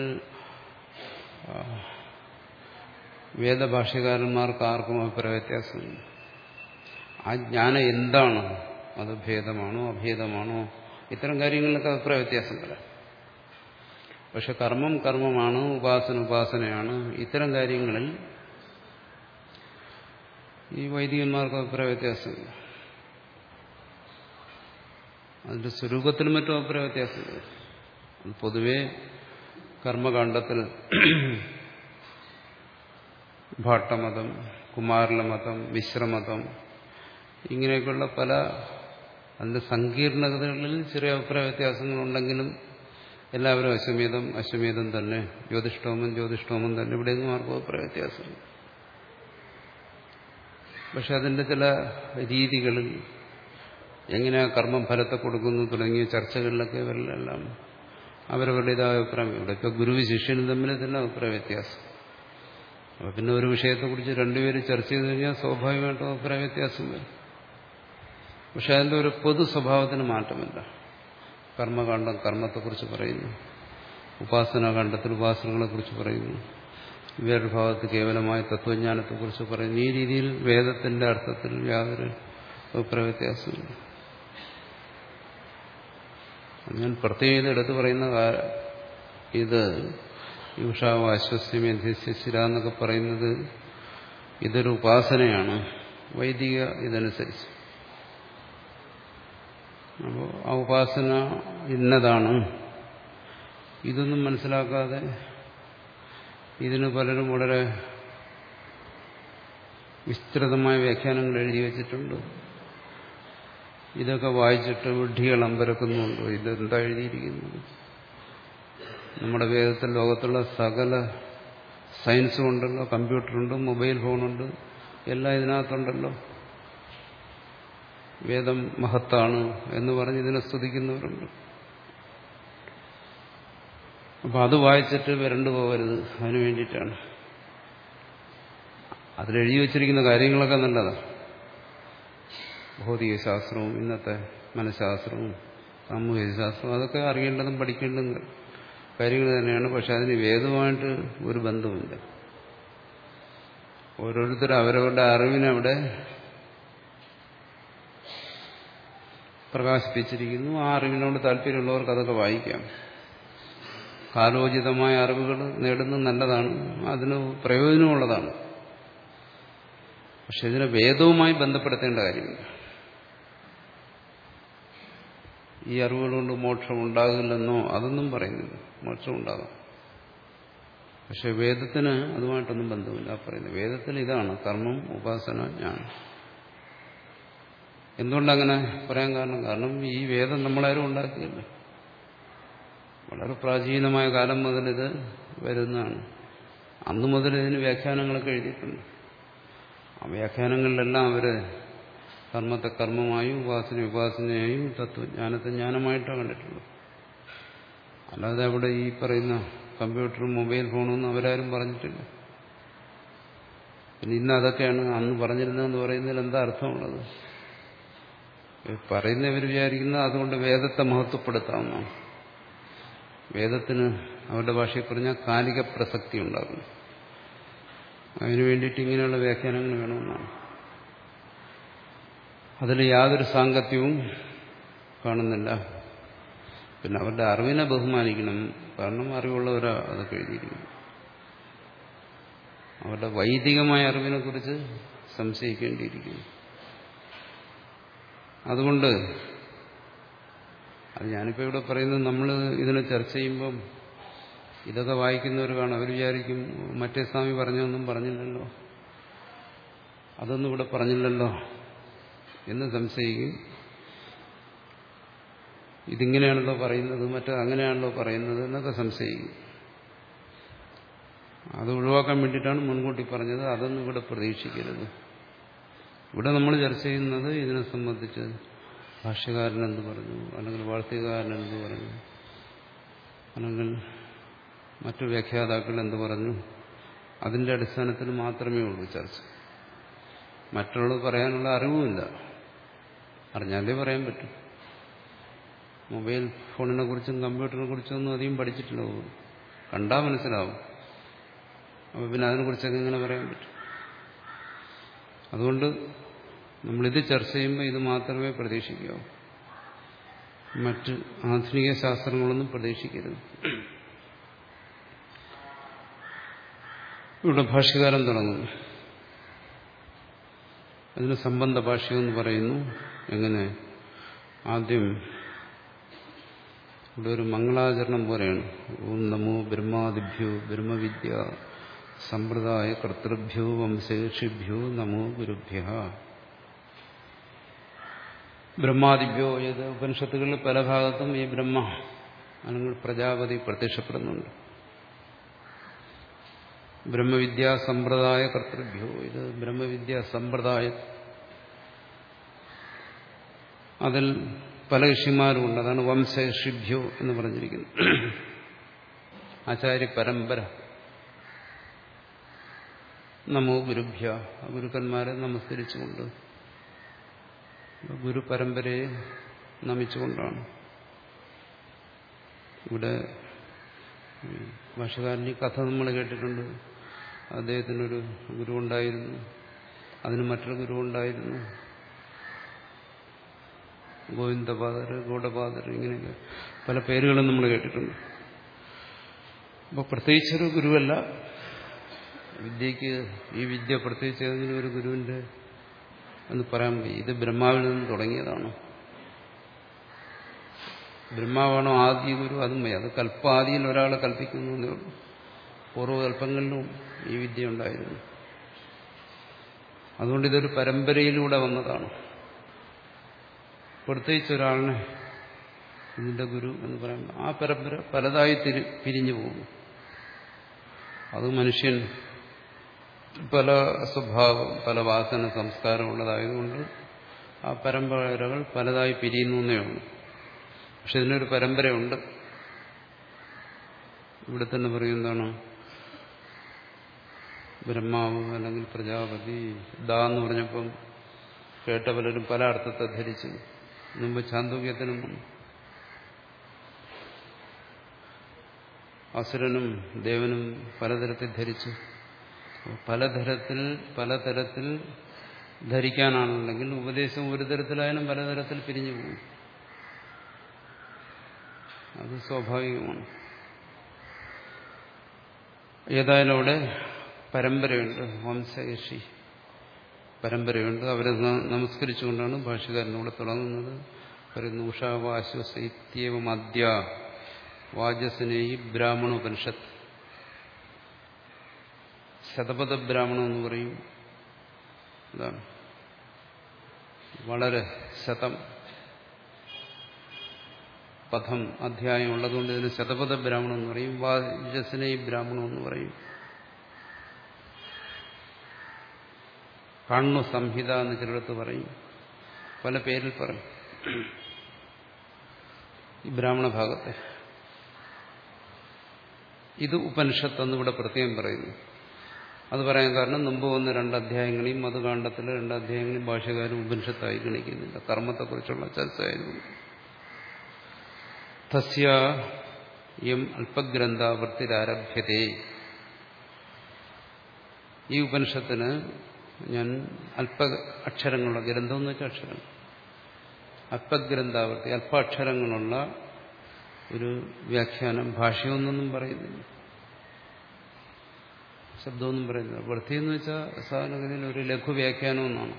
വേദഭാഷ്യകാരന്മാർക്ക് ആർക്കും അഭിപ്രായ വ്യത്യാസമില്ല ആ ജ്ഞാനം എന്താണ് അത് ഭേദമാണോ അഭേദമാണോ ഇത്തരം കാര്യങ്ങളിലൊക്കെ അഭിപ്രായ വ്യത്യാസം വരാം പക്ഷെ കർമ്മം കർമ്മമാണ് ഉപാസന ഉപാസനയാണ് ഇത്തരം കാര്യങ്ങളിൽ ഈ വൈദികന്മാർക്ക് അഭിപ്രായ വ്യത്യാസമില്ല അതിന്റെ സ്വരൂപത്തിലും മറ്റും അഭിപ്രായ വ്യത്യാസമില്ല അത് പൊതുവെ കർമ്മകാണ്ഡത്തിൽ ഭാട്ടമതം കുമാരലമതം മിശ്രമതം ഇങ്ങനെയൊക്കെയുള്ള പല അതിന്റെ സങ്കീർണതകളിൽ ചെറിയ അഭിപ്രായ വ്യത്യാസങ്ങളുണ്ടെങ്കിലും എല്ലാവരും അശ്വമേധം അശ്വമേധം തന്നെ ജ്യോതിഷ്ടോമം ജ്യോതിഷ്ടോമം തന്നെ ഇവിടെയൊന്നും ആർക്കും അഭിപ്രായ വ്യത്യാസമില്ല പക്ഷെ അതിന്റെ ചില രീതികളിൽ എങ്ങനെയാ കർമ്മം ഫലത്തെ കൊടുക്കുന്നു തുടങ്ങിയ ചർച്ചകളിലൊക്കെ ഇവരിലെല്ലാം അവരവരുടേതായ അഭിപ്രായം ഇവിടെയൊക്കെ ഗുരുവ് ശിഷ്യനും തമ്മിൽ തന്നെ അഭിപ്രായ വ്യത്യാസം അപ്പൊ പിന്നെ ഒരു വിഷയത്തെക്കുറിച്ച് രണ്ടുപേരും ചർച്ച ചെയ്ത് കഴിഞ്ഞാൽ സ്വാഭാവികമായിട്ടും അഭിപ്രായ വ്യത്യാസം വരും പക്ഷെ അതിന്റെ ഒരു പൊതു സ്വഭാവത്തിന് മാറ്റമില്ല കർമ്മകാന്ഡം കർമ്മത്തെക്കുറിച്ച് പറയുന്നു ഉപാസനാകാന്ഡത്തിൽ ഉപാസനകളെക്കുറിച്ച് പറയുന്നു വേറൊരു ഭാഗത്ത് കേവലമായ തത്വജ്ഞാനത്തെക്കുറിച്ച് പറയുന്നു ഈ രീതിയിൽ വേദത്തിന്റെ അർത്ഥത്തിൽ യാതൊരു അഭിപ്രായ വ്യത്യാസമില്ല ഞാൻ പ്രത്യേകത എടുത്തു പറയുന്ന ഇത് യുഷാവ് അശ്വസ്യമധ്യസ്ഥിര എന്നൊക്കെ പറയുന്നത് ഇതൊരു ഉപാസനയാണ് വൈദിക ഇതനുസരിച്ച് അപ്പോൾ ആ ഉപാസന ഇന്നതാണ് ഇതൊന്നും മനസ്സിലാക്കാതെ ഇതിന് പലരും വളരെ വിസ്തൃതമായ വ്യാഖ്യാനങ്ങൾ എഴുതി വച്ചിട്ടുണ്ട് ഇതൊക്കെ വായിച്ചിട്ട് വിഡ്ഢികൾ അമ്പരക്കുന്നുണ്ടോ ഇതെന്താ എഴുതിയിരിക്കുന്നത് നമ്മുടെ വേദത്തിൽ ലോകത്തുള്ള സകല സയൻസും ഉണ്ടല്ലോ കമ്പ്യൂട്ടറുണ്ട് മൊബൈൽ ഫോണുണ്ട് എല്ലാം ഇതിനകത്തുണ്ടല്ലോ വേദം മഹത്താണ് എന്ന് പറഞ്ഞ് ഇതിനെ സ്തുതിക്കുന്നവരുണ്ട് അപ്പൊ അത് വായിച്ചിട്ട് വരണ്ടു പോകരുത് അതിനു വേണ്ടിയിട്ടാണ് അതിലെഴുതി വച്ചിരിക്കുന്ന കാര്യങ്ങളൊക്കെ നല്ലതാണ് ഭൗതിക ശാസ്ത്രവും ഇന്നത്തെ മനഃശാസ്ത്രവും സാമൂഹിക ശാസ്ത്രവും അതൊക്കെ അറിയേണ്ടതും പഠിക്കേണ്ടതും കാര്യങ്ങൾ തന്നെയാണ് പക്ഷെ അതിന് വേദവുമായിട്ട് ഒരു ബന്ധമില്ല ഓരോരുത്തരും അവരവരുടെ അറിവിനവിടെ പ്രകാശിപ്പിച്ചിരിക്കുന്നു ആ അറിവിനോട് താല്പര്യമുള്ളവർക്ക് അതൊക്കെ വായിക്കാം കാലോചിതമായ അറിവുകൾ നേടുന്നത് നല്ലതാണ് അതിന് പ്രയോജനമുള്ളതാണ് പക്ഷെ ഇതിനെ വേദവുമായി ബന്ധപ്പെടുത്തേണ്ട കാര്യമില്ല ഈ അറിവുകൾ കൊണ്ട് മോക്ഷം ഉണ്ടാകില്ലെന്നോ അതൊന്നും പറയുന്നില്ല മോക്ഷം ഉണ്ടാകാം പക്ഷെ വേദത്തിന് അതുമായിട്ടൊന്നും ബന്ധമില്ല പറയുന്നത് വേദത്തിൽ ഇതാണ് കർമ്മം ഉപാസന ജ്ഞാനം എന്തുകൊണ്ടങ്ങനെ പറയാൻ കാരണം കാരണം ഈ വേദം നമ്മളാരും ഉണ്ടാക്കിയില്ല വളരെ പ്രാചീനമായ കാലം മുതൽ ഇത് വരുന്നതാണ് അന്നു മുതൽ ഇതിന് വ്യാഖ്യാനങ്ങളൊക്കെ എഴുതിയിട്ടുണ്ട് ആ വ്യാഖ്യാനങ്ങളിലെല്ലാം അവര് കർമ്മത്തെ കർമ്മമായും ഉപാസന ഉപാസനയായും തത്വജ്ഞാനത്തെ ജ്ഞാനമായിട്ടാണ് കണ്ടിട്ടുള്ളത് അല്ലാതെ അവിടെ ഈ പറയുന്ന കമ്പ്യൂട്ടറും മൊബൈൽ ഫോണൊന്നും അവരാരും പറഞ്ഞിട്ടില്ല പിന്നെ ഇന്ന് അതൊക്കെയാണ് അന്ന് പറഞ്ഞിരുന്നതെന്ന് പറയുന്നതിൽ എന്താ അർത്ഥമുള്ളത് പറയുന്നവർ വിചാരിക്കുന്നത് അതുകൊണ്ട് വേദത്തെ മഹത്വപ്പെടുത്താമെന്നാണ് വേദത്തിന് അവരുടെ ഭാഷയിൽ പറഞ്ഞാൽ കാലിക പ്രസക്തി ഉണ്ടാകും അതിനു വേണ്ടിയിട്ട് ഇങ്ങനെയുള്ള വ്യാഖ്യാനങ്ങൾ വേണമെന്നാണ് അതിൽ യാതൊരു സാങ്കത്യവും കാണുന്നില്ല പിന്നെ അവരുടെ അറിവിനെ ബഹുമാനിക്കണം കാരണം അറിവുള്ളവരാ അതൊക്കെ എഴുതിയിരിക്കുന്നു അവരുടെ വൈദികമായ അറിവിനെ കുറിച്ച് സംശയിക്കേണ്ടിയിരിക്കുന്നു അതുകൊണ്ട് അത് ഞാനിപ്പോൾ ഇവിടെ പറയുന്നത് നമ്മൾ ഇതിനെ ചർച്ച ചെയ്യുമ്പം ഇതൊക്കെ വായിക്കുന്നവർ കാണും അവർ വിചാരിക്കും മറ്റേ സ്വാമി പറഞ്ഞൊന്നും പറഞ്ഞില്ലല്ലോ അതൊന്നും ഇവിടെ പറഞ്ഞില്ലല്ലോ എന്ന് സംശയിക്കും ഇതിങ്ങനെയാണല്ലോ പറയുന്നത് മറ്റേ അങ്ങനെയാണല്ലോ പറയുന്നത് എന്നൊക്കെ സംശയിക്കും അത് ഒഴിവാക്കാൻ വേണ്ടിയിട്ടാണ് മുൻകൂട്ടി പറഞ്ഞത് അതൊന്നും ഇവിടെ പ്രതീക്ഷിക്കരുത് ഇവിടെ നമ്മൾ ചർച്ച ചെയ്യുന്നത് ഇതിനെ സംബന്ധിച്ച് ഭാഷ്യകാരൻ എന്ത് പറഞ്ഞു അല്ലെങ്കിൽ വാർത്തകാരൻ എന്ത് പറഞ്ഞു അല്ലെങ്കിൽ മറ്റു വ്യാഖ്യാതാക്കൾ എന്ത് പറഞ്ഞു അതിന്റെ അടിസ്ഥാനത്തിൽ മാത്രമേ ഉള്ളൂ ചർച്ച മറ്റുള്ളത് പറയാനുള്ള അറിവുമില്ല അറിഞ്ഞാലേ പറയാൻ പറ്റും മൊബൈൽ ഫോണിനെ കുറിച്ചും കമ്പ്യൂട്ടറിനെ കുറിച്ചും ഒന്നും അധികം പഠിച്ചിട്ടില്ല കണ്ടാൽ മനസ്സിലാവും അപ്പോൾ പിന്നെ അതിനെക്കുറിച്ചൊക്കെ ഇങ്ങനെ പറയാൻ പറ്റും അതുകൊണ്ട് നമ്മളിത് ചർച്ച ചെയ്യുമ്പോൾ ഇത് മാത്രമേ പ്രതീക്ഷിക്കാവൂ മറ്റ് ആധുനിക ശാസ്ത്രങ്ങളൊന്നും പ്രതീക്ഷിക്കരുത് ഇവിടെ ഭാഷ്യകാലം തുടങ്ങുന്നു അതിന് സംബന്ധ ഭാഷ്യമെന്ന് പറയുന്നു എങ്ങനെ ആദ്യം ഇവിടെ ഒരു മംഗളാചരണം പോലെയാണ് ഓം നമോ ബ്രഹ്മാദിഭ്യോ ബ്രഹ്മവിദ്യ സമ്പ്രദായ കർത്തൃഭ്യോ വംശേഷിഭ്യോ നമോ ഗുരുഭ്യ ബ്രഹ്മാദിഭ്യോ ഏത് ഉപനിഷത്തുകളിൽ പല ഭാഗത്തും ഈ ബ്രഹ്മ അല്ലെങ്കിൽ പ്രജാപതി പ്രത്യക്ഷപ്പെടുന്നുണ്ട് ബ്രഹ്മവിദ്യാ സമ്പ്രദായ കർത്തൃഭ്യോ ഇത് ബ്രഹ്മവിദ്യാ സമ്പ്രദായ അതിൽ പല ഋഷിമാരുമുണ്ട് അതാണ് വംശഋഷിഭ്യോ എന്ന് പറഞ്ഞിരിക്കുന്നത് ആചാര്യ പരമ്പര നമോ ഗുരുഭ്യ ഗുരുക്കന്മാരെ നമസ്കരിച്ചുകൊണ്ട് ഗുരു പരമ്പരയെ നമിച്ചുകൊണ്ടാണ് ഇവിടെ ഭാഷകാരൻ ഈ കഥ നമ്മൾ കേട്ടിട്ടുണ്ട് അദ്ദേഹത്തിനൊരു ഗുരു ഉണ്ടായിരുന്നു അതിന് മറ്റൊരു ഗുരു ഉണ്ടായിരുന്നു ഗോവിന്ദപാദർ ഗൗഡപാദർ ഇങ്ങനെയൊക്കെ പല പേരുകളും നമ്മൾ കേട്ടിട്ടുണ്ട് അപ്പോൾ പ്രത്യേകിച്ചൊരു ഗുരുവല്ല വിദ്യക്ക് ഈ വിദ്യ പ്രത്യേകിച്ച് ഏതെങ്കിലും ഒരു ഗുരുവിന്റെ എന്ന് പറയാൻ വയ്യ ഇത് ബ്രഹ്മാവിൽ നിന്ന് തുടങ്ങിയതാണ് ബ്രഹ്മാവാണോ ആദ്യ ഗുരു അതും വയ്യ അത് കൽപ്പാദിയിൽ ഒരാളെ കൽപ്പിക്കുന്നു എന്നേ ഉള്ളൂ പൂർവ്വകൽപ്പങ്ങളിലും ഈ വിദ്യ ഉണ്ടായിരുന്നു അതുകൊണ്ട് ഇതൊരു പരമ്പരയിലൂടെ വന്നതാണ് പ്രത്യേകിച്ച് ഒരാളിനെ ഇതിന്റെ ഗുരു എന്ന് പറയുമ്പോൾ ആ പരമ്പര പലതായി തിരി പിരിഞ്ഞു പോകുന്നു അത് മനുഷ്യൻ പല സ്വഭാവം പല വാസന സംസ്കാരം ഉള്ളതായതുകൊണ്ട് ആ പരമ്പരകൾ പലതായി പിരിയുന്നു എന്നേ ഉള്ളൂ പക്ഷെ ഇതിനൊരു പരമ്പരയുണ്ട് ഇവിടെ തന്നെ പറയും എന്താണ് ബ്രഹ്മാവ് അല്ലെങ്കിൽ പ്രജാപതി ദാ എന്ന് പറഞ്ഞപ്പം കേട്ട പലരും പല അർത്ഥത്തെ ധരിച്ചു മുമ്പ് ചാന്തോക്യത്തിനും അസുരനും ദേവനും പലതരത്തിൽ ധരിച്ചു പലതരത്തിൽ പലതരത്തിൽ ധരിക്കാനാണുണ്ടെങ്കിൽ ഉപദേശം ഒരു തരത്തിലായാലും പലതരത്തിൽ പിരിഞ്ഞു പോകും അത് സ്വാഭാവികമാണ് ഏതായാലും അവിടെ പരമ്പരയുണ്ട് വംശയഷി പരമ്പരയുണ്ട് അവരെ നമസ്കരിച്ചുകൊണ്ടാണ് ഭാഷകാരനോട് തുടങ്ങുന്നത് പറയുന്നു ഉഷാവാശ്വസൈത്യവം അദ്യ വാചസ്നേഹി ബ്രാഹ്മണോപനിഷത്ത് ശതപഥ ബ്രാഹ്മണം എന്ന് പറയും ഇതാണ് വളരെ ശതം പഥം അധ്യായം ഉള്ളതുകൊണ്ട് ഇതിന് ശതപഥ ബ്രാഹ്മണം എന്ന് പറയും വാചസ്നേഹി ബ്രാഹ്മണം എന്ന് പറയും കണ്ണു സംഹിത എന്ന് ചിലടത്ത് പറയും പല പേരിൽ പറയും ഈ ബ്രാഹ്മണ ഭാഗത്തെ ഇത് ഉപനിഷത്ത് എന്നിവിടെ പ്രത്യേകം പറയുന്നു അത് പറയാൻ കാരണം മുമ്പ് വന്ന രണ്ട് അധ്യായങ്ങളെയും മധുകാണ്ഡത്തിലെ രണ്ട് അധ്യായങ്ങളെയും ഭാഷകാരും ഉപനിഷത്തായി ഗണിക്കുന്നില്ല കർമ്മത്തെക്കുറിച്ചുള്ള ചർച്ചയായിരുന്നു തസ്യ യം അല്പഗ്രന്ഥാവൃത്തിരാരഭ്യതേ ഈ ഉപനിഷത്തിന് ഞാൻ അല്പ അക്ഷരങ്ങളുള്ള ഗ്രന്ഥം എന്ന് വെച്ചാൽ അക്ഷരം അല്പഗ്രന്ഥാവൃത്തി അല്പാക്ഷരങ്ങളുള്ള ഒരു വ്യാഖ്യാനം ഭാഷയൊന്നൊന്നും പറയുന്നില്ല ശബ്ദമൊന്നും പറയുന്നില്ല വൃത്തി എന്ന് വെച്ചാൽ സാധാരണഗതിയിൽ ഒരു ലഘു വ്യാഖ്യാനം എന്നാണ്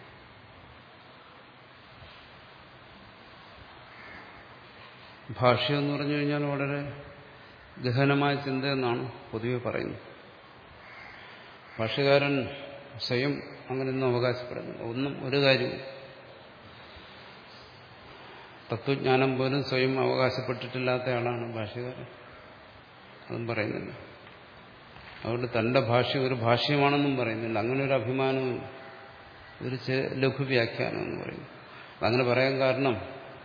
ഭാഷ്യം എന്ന് പറഞ്ഞു കഴിഞ്ഞാൽ വളരെ ഗഹനമായ ചിന്ത എന്നാണ് പൊതുവെ പറയുന്നത് ഭാഷകാരൻ സ്വയം അങ്ങനെയൊന്നും അവകാശപ്പെടുന്നില്ല ഒന്നും ഒരു കാര്യവും തത്വജ്ഞാനം പോലും സ്വയം അവകാശപ്പെട്ടിട്ടില്ലാത്ത ആളാണ് ഭാഷകാരൻ അതും പറയുന്നില്ല അതുകൊണ്ട് തന്റെ ഭാഷ ഒരു ഭാഷ്യമാണെന്നും പറയുന്നില്ല അങ്ങനെ ഒരു അഭിമാനവും ഒരു ലഘു വ്യാഖ്യാനം എന്ന് പറയുന്നു അങ്ങനെ പറയാൻ കാരണം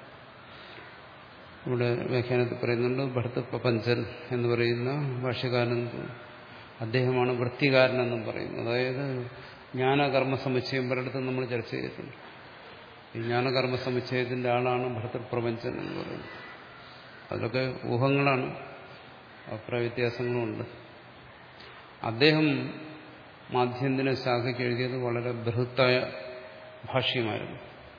ഇവിടെ വ്യാഖ്യാനത്തിൽ പറയുന്നുണ്ട് ഭർത്തൃപ്രപഞ്ചൻ എന്ന് പറയുന്ന ഭാഷ്യകാരൻ അദ്ദേഹമാണ് വൃത്തികാരനെന്നും പറയുന്നു അതായത് ജ്ഞാനകർമ്മ സമുച്ചയം പലയിടത്തും നമ്മൾ ചർച്ച ചെയ്തിട്ടുണ്ട് ഈ ജ്ഞാനകർമ്മ സമുച്ചയത്തിന്റെ ആളാണ് ഭർത്തൃപ്രപഞ്ചൻ എന്ന് പറയുന്നത് അതിലൊക്കെ ഊഹങ്ങളാണ് അഭിപ്രായ വ്യത്യാസങ്ങളുമുണ്ട് അദ്ദേഹം മാധ്യന്തിന ശാഖയ്ക്ക് എഴുതിയത് വളരെ ബൃഹത്തായ ഭാഷ്യമായിരുന്നു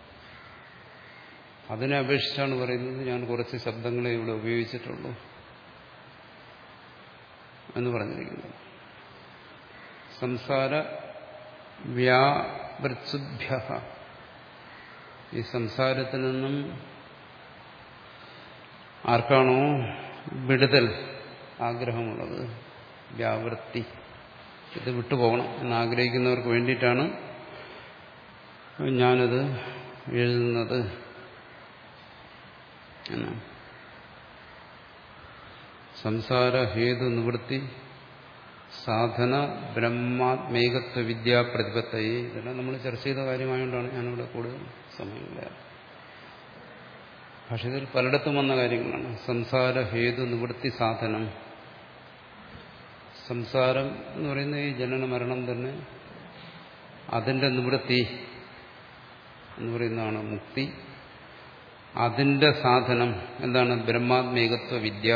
അതിനെ അപേക്ഷിച്ചാണ് പറയുന്നത് ഞാൻ കുറച്ച് ശബ്ദങ്ങളെ ഇവിടെ ഉപയോഗിച്ചിട്ടുള്ളൂ എന്ന് പറഞ്ഞിരിക്കുന്നത് സംസാര വ്യാവൃത്സുഭ്യ ഈ സംസാരത്തിൽ നിന്നും ആർക്കാണോ വിടുതൽ ആഗ്രഹമുള്ളത് വ്യാവൃത്തി ഇത് വിട്ടുപോകണം എന്നാഗ്രഹിക്കുന്നവർക്ക് വേണ്ടിയിട്ടാണ് ഞാനത് എഴുതുന്നത് എന്നാണ് സംസാര ഹേതു നിവൃത്തി സാധന ബ്രഹ്മാത്മേകത്വ വിദ്യാ പ്രതിപത്തയെ ഇതെല്ലാം നമ്മൾ ചർച്ച ചെയ്ത കാര്യമായതുകൊണ്ടാണ് ഞാനിവിടെ കൂടുതൽ സമയമില്ല ഭാഷയിൽ പലയിടത്തും വന്ന കാര്യങ്ങളാണ് സംസാര ഹേതു നിവൃത്തി സാധനം സംസാരം എന്ന് പറയുന്ന ഈ ജനന മരണം തന്നെ അതിന്റെ നിവൃത്തി എന്ന് പറയുന്നതാണ് മുക്തി അതിന്റെ സാധനം എന്താണ് ബ്രഹ്മാത്മേകത്വ വിദ്യ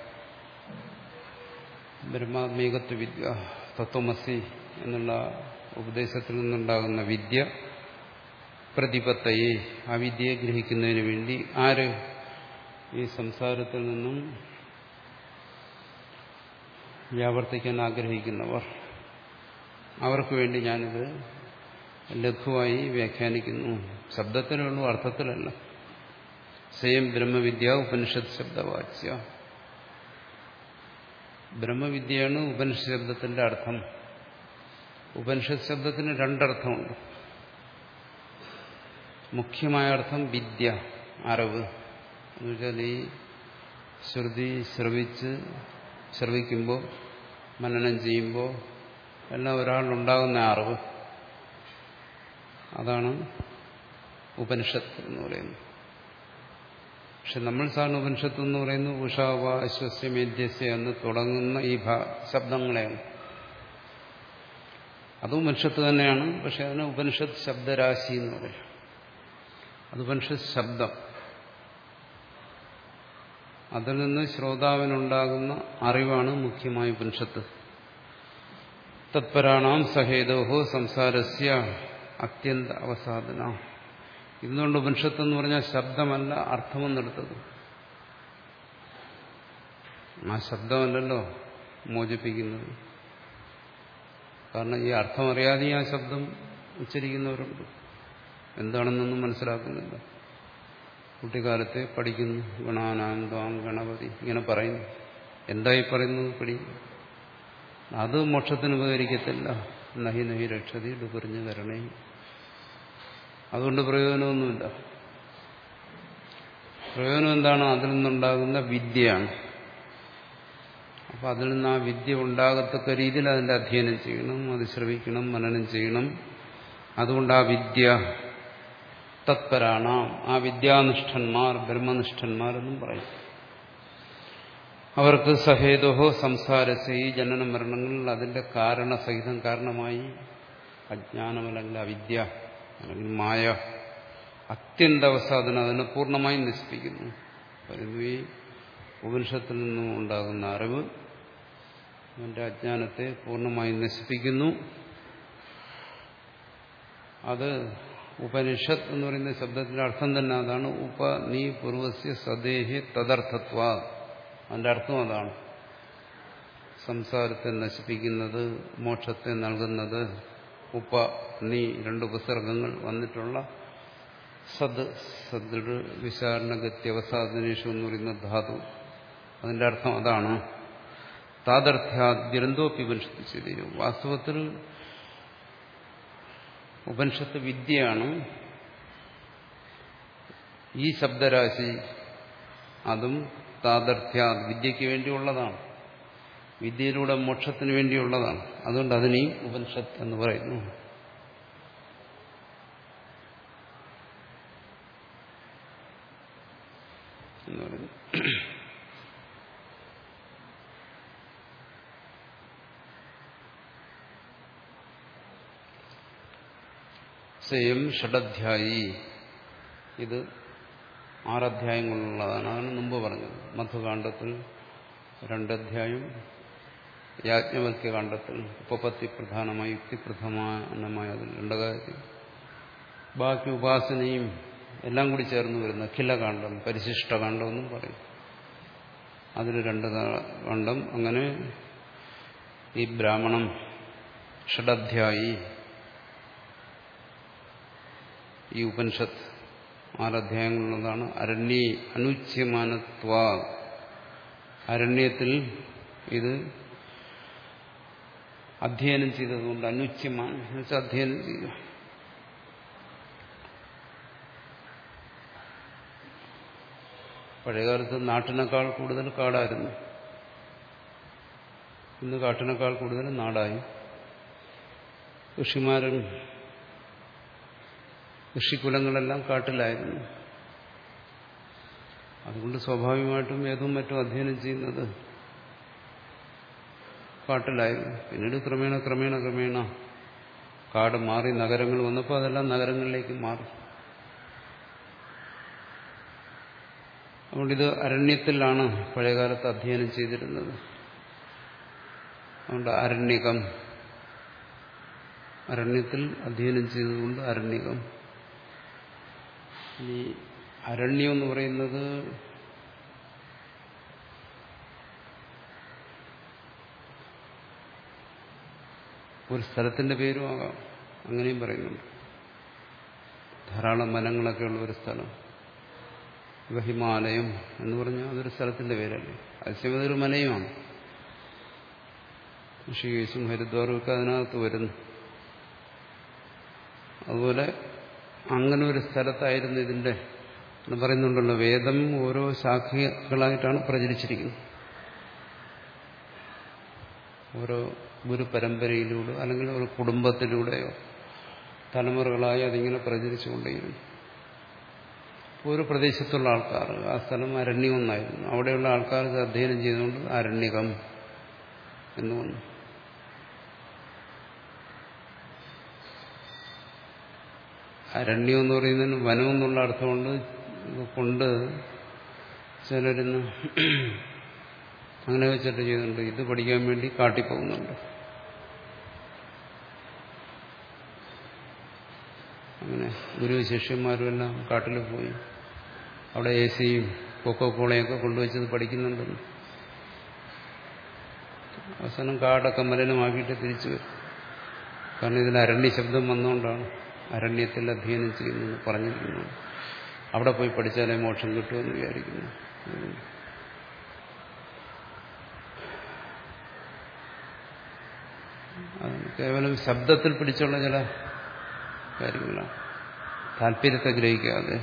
ബ്രഹ്മാത്മേകത്വ വിദ്യ തത്വമസി എന്നുള്ള ഉപദേശത്തിൽ നിന്നുണ്ടാകുന്ന വിദ്യ പ്രതിപത്തയെ ആ വിദ്യയെ ഗ്രഹിക്കുന്നതിന് വേണ്ടി ആര് ഈ സംസാരത്തിൽ നിന്നും വ്യാവർത്തിക്കാൻ ആഗ്രഹിക്കുന്നവർ അവർക്ക് വേണ്ടി ഞാനിത് ലഘുവായി വ്യാഖ്യാനിക്കുന്നു ശബ്ദത്തിലുള്ള അർത്ഥത്തിലല്ല സ്വയം ബ്രഹ്മവിദ്യ ഉപനിഷത്ത് ശബ്ദവാച്യ ബ്രഹ്മവിദ്യയാണ് ഉപനിഷത്ത് ശബ്ദത്തിന്റെ അർത്ഥം ഉപനിഷത്ത് ശബ്ദത്തിന് രണ്ടർത്ഥമുണ്ട് മുഖ്യമായ അർത്ഥം വിദ്യ അറിവ് എന്നുവെച്ചാൽ ഈ ശ്രുതി ശ്രവിച്ച് ശ്രവിക്കുമ്പോൾ മനനം ചെയ്യുമ്പോൾ എല്ലാം ഒരാളിലുണ്ടാകുന്ന അറിവ് അതാണ് ഉപനിഷത്ത് എന്ന് പറയുന്നത് പക്ഷെ നമ്മൾ സാറിന് ഉപനിഷത്ത് എന്ന് പറയുന്നത് ഉഷാവ അശ്വസ്യ മേധ്യസ്യ എന്ന് തുടങ്ങുന്ന ഈ ശബ്ദങ്ങളെയാണ് അതും ഉപനിഷത്ത് തന്നെയാണ് പക്ഷെ അതിന് ഉപനിഷത്ത് ശബ്ദരാശി എന്ന് പറയും അത് ഉപനിഷത്ത് ശബ്ദം അതിൽ നിന്ന് ശ്രോതാവിനുണ്ടാകുന്ന അറിവാണ് മുഖ്യമായ ഉപനിഷത്ത് തത്പരാണാം സഹേതോഹോ സംസാരസ്യ അത്യന്ത അവസാദന ഇതുകൊണ്ട് ഉപനിഷത്ത് എന്ന് പറഞ്ഞാൽ ശബ്ദമല്ല അർത്ഥമെന്നെടുത്തത് ആ ശബ്ദമല്ലല്ലോ മോചിപ്പിക്കുന്നത് കാരണം ഈ അർത്ഥം അറിയാതെ ആ ശബ്ദം ഉച്ചരിക്കുന്നവരുണ്ട് എന്താണെന്നൊന്നും മനസ്സിലാക്കുന്നില്ല കുട്ടിക്കാലത്തെ പഠിക്കുന്നു ഗണാനാന്താം ഗണപതി ഇങ്ങനെ പറയുന്നു എന്തായി പറയുന്നത് പിടി അത് മോക്ഷത്തിന് ഉപകരിക്കത്തില്ല നഹി നഹി രക്ഷതി ഡുപറിഞ്ഞ് തരണേ അതുകൊണ്ട് പ്രയോജനമൊന്നുമില്ല പ്രയോജനം എന്താണ് അതിൽ നിന്നുണ്ടാകുന്ന വിദ്യയാണ് അപ്പം അതിൽ നിന്ന് ആ വിദ്യ ഉണ്ടാകത്തക്ക രീതിയിൽ അതിൻ്റെ അധ്യയനം ചെയ്യണം അത് ശ്രവിക്കണം മനനം ചെയ്യണം അതുകൊണ്ട് ആ വിദ്യ തത്പരാണ് ആ വിദ്യാനിഷ്ഠന്മാർ ബ്രഹ്മനിഷ്ഠന്മാർ എന്നും പറയും അവർക്ക് സഹേതുഹോ സംസാരസ് ഈ ജനന മരണങ്ങളിൽ അതിന്റെ കാരണസഹിതം കാരണമായി അജ്ഞാനം അല്ലെങ്കിൽ അവിദ്യ അല്ലെങ്കിൽ മായ അത്യന്തവസാധന അതിനെ പൂർണ്ണമായും നശിപ്പിക്കുന്നു പറയുന്നു ഈ ഉപനിഷത്തിൽ നിന്നും ഉണ്ടാകുന്ന അറിവ് അവന്റെ അജ്ഞാനത്തെ പൂർണ്ണമായും നശിപ്പിക്കുന്നു അത് ഉപനിഷത്ത് എന്ന് പറയുന്ന ശബ്ദത്തിന്റെ അർത്ഥം തന്നെ അതാണ് ഉപ നീ പൂർവസ്യ സദേഹി തദർത്ഥത്വ അതിന്റെ അർത്ഥം അതാണ് സംസാരത്തെ നശിപ്പിക്കുന്നത് മോക്ഷത്തെ നൽകുന്നത് ഉപ നീ രണ്ട് ഉപസർഗങ്ങൾ വന്നിട്ടുള്ള സദ് സദ് വിചാരണഗത്യവസാദനേഷു എന്ന് പറയുന്ന ധാതു അതിന്റെ അർത്ഥം അതാണ് താതർത്ഥ്യാദ്യന്തോപ്പി ഉപനിഷത്ത് ചെയ്തു വാസ്തവത്തിൽ ഉപനിഷത്ത് വിദ്യയാണ് ഈ ശബ്ദരാശി അതും താതർത്ഥ്യ വിദ്യയ്ക്ക് വേണ്ടിയുള്ളതാണ് വിദ്യയിലൂടെ മോക്ഷത്തിന് വേണ്ടിയുള്ളതാണ് അതുകൊണ്ട് അതിനെയും ഉപനിഷത്ത് എന്ന് പറയുന്നു എന്ന് പറയുന്നു സ്വയം ഷഡധ്യായി ഇത് ആറധ്യായങ്ങളുള്ളതാണ് അതാണ് മുമ്പ് പറഞ്ഞത് മധുകാണ്ഡത്തിൽ രണ്ടധ്യായം യാജ്ഞവൽക്യകാണ്ഡത്തിൽ ഉപപത്തി പ്രധാനമായി യുക്തിപ്രധാനമായ അതിൽ രണ്ട് കാര്യത്തിൽ ബാക്കി ഉപാസനയും എല്ലാം കൂടി ചേർന്ന് വരുന്ന അഖിലകാന്ഡം പരിശിഷ്ടകാന്ഡം എന്നും പറയും അതിൽ രണ്ട് കാണ്ഡം അങ്ങനെ ഈ ബ്രാഹ്മണം ഷഡധ്യായി ഈ ഉപനിഷത്ത് ആറധ്യായങ്ങളുള്ളതാണ് അരണ്യ അനുച്യമാനത്വ അരണ്യത്തിൽ ഇത് അധ്യയനം ചെയ്തതുകൊണ്ട് അനുച്യമാണ് എന്നുവെച്ചാൽ അധ്യയനം ചെയ്യുക പഴയകാലത്ത് നാട്ടിനേക്കാൾ കൂടുതൽ കാടായിരുന്നു ഇന്ന് കാട്ടിനേക്കാൾ കൂടുതൽ നാടായി ഋഷിമാരും ഋഷികുലങ്ങളെല്ലാം കാട്ടിലായിരുന്നു അതുകൊണ്ട് സ്വാഭാവികമായിട്ടും ഏതും മറ്റും അധ്യയനം ചെയ്യുന്നത് കാട്ടിലായിരുന്നു പിന്നീട് ക്രമേണ ക്രമേണ ക്രമേണ കാട് മാറി നഗരങ്ങൾ വന്നപ്പോൾ അതെല്ലാം നഗരങ്ങളിലേക്ക് മാറി അതുകൊണ്ട് ഇത് അരണ്യത്തിലാണ് പഴയകാലത്ത് അധ്യയനം ചെയ്തിരുന്നത് അതുകൊണ്ട് അരണ്യകം അരണ്യത്തിൽ അധ്യയനം ചെയ്തതുകൊണ്ട് അരണ്യകം ഈ അരണ്യം എന്ന് പറയുന്നത് ഒരു സ്ഥലത്തിന്റെ പേരും ആകാം അങ്ങനെയും പറയുന്നുണ്ട് ധാരാളം വനങ്ങളൊക്കെ ഉള്ള ഒരു സ്ഥലം ഇവ ഹിമാലയം എന്ന് പറഞ്ഞാൽ അതൊരു സ്ഥലത്തിന്റെ പേരല്ലേ അതിശയം അതൊരു മലയുമാണ് ഋഷികേശും ഹരിദ്വാറും ഒക്കെ അതിനകത്ത് വരുന്നു അതുപോലെ അങ്ങനെ ഒരു സ്ഥലത്തായിരുന്നു ഇതിന്റെ എന്ന് പറയുന്നുണ്ടല്ലോ വേദം ഓരോ ശാഖകളായിട്ടാണ് പ്രചരിച്ചിരിക്കുന്നത് ഓരോ ഗുരു പരമ്പരയിലൂടെ അല്ലെങ്കിൽ ഒരു കുടുംബത്തിലൂടെയോ തലമുറകളായി അതിങ്ങനെ പ്രചരിച്ചുകൊണ്ടേയിരുന്നു ഒരു പ്രദേശത്തുള്ള ആൾക്കാർ ആ സ്ഥലം അരണ്യമെന്നായിരുന്നു അവിടെയുള്ള ആൾക്കാർ ഇത് അധ്യയനം ചെയ്തുകൊണ്ട് അരണ്യകം എന്ന് വന്നു അരണ്യം എന്ന് പറയുന്നതിന് വനം എന്നുള്ള അർത്ഥമുണ്ട് കൊണ്ട് ചിലരിന്ന് അങ്ങനെ വെച്ചിട്ട് ചെയ്യുന്നുണ്ട് ഇത് പഠിക്കാൻ വേണ്ടി കാട്ടിപ്പോകുന്നുണ്ട് അങ്ങനെ ഗുരു ശിഷ്യന്മാരും എല്ലാം കാട്ടിൽ പോയി അവിടെ എ സിയും കൊക്കോ കോളയൊക്കെ കൊണ്ടുവച്ചത് പഠിക്കുന്നുണ്ടെന്ന് അവസാനം കാടൊക്കെ മലിനമാക്കിയിട്ട് തിരിച്ചു വരും കാരണം ഇതിൽ അരണ്യ ശബ്ദം വന്നുകൊണ്ടാണ് അരണ്യത്തിൽ അധ്യയനം ചെയ്യുന്നത് പറഞ്ഞിരിക്കുന്നു അവിടെ പോയി പഠിച്ചാലേ മോക്ഷം കിട്ടുമെന്ന് വിചാരിക്കുന്നു കേവലം ശബ്ദത്തിൽ പിടിച്ചുള്ള ചില കാര്യങ്ങളാണ് താല്പര്യത്തെ ഗ്രഹിക്കാതെ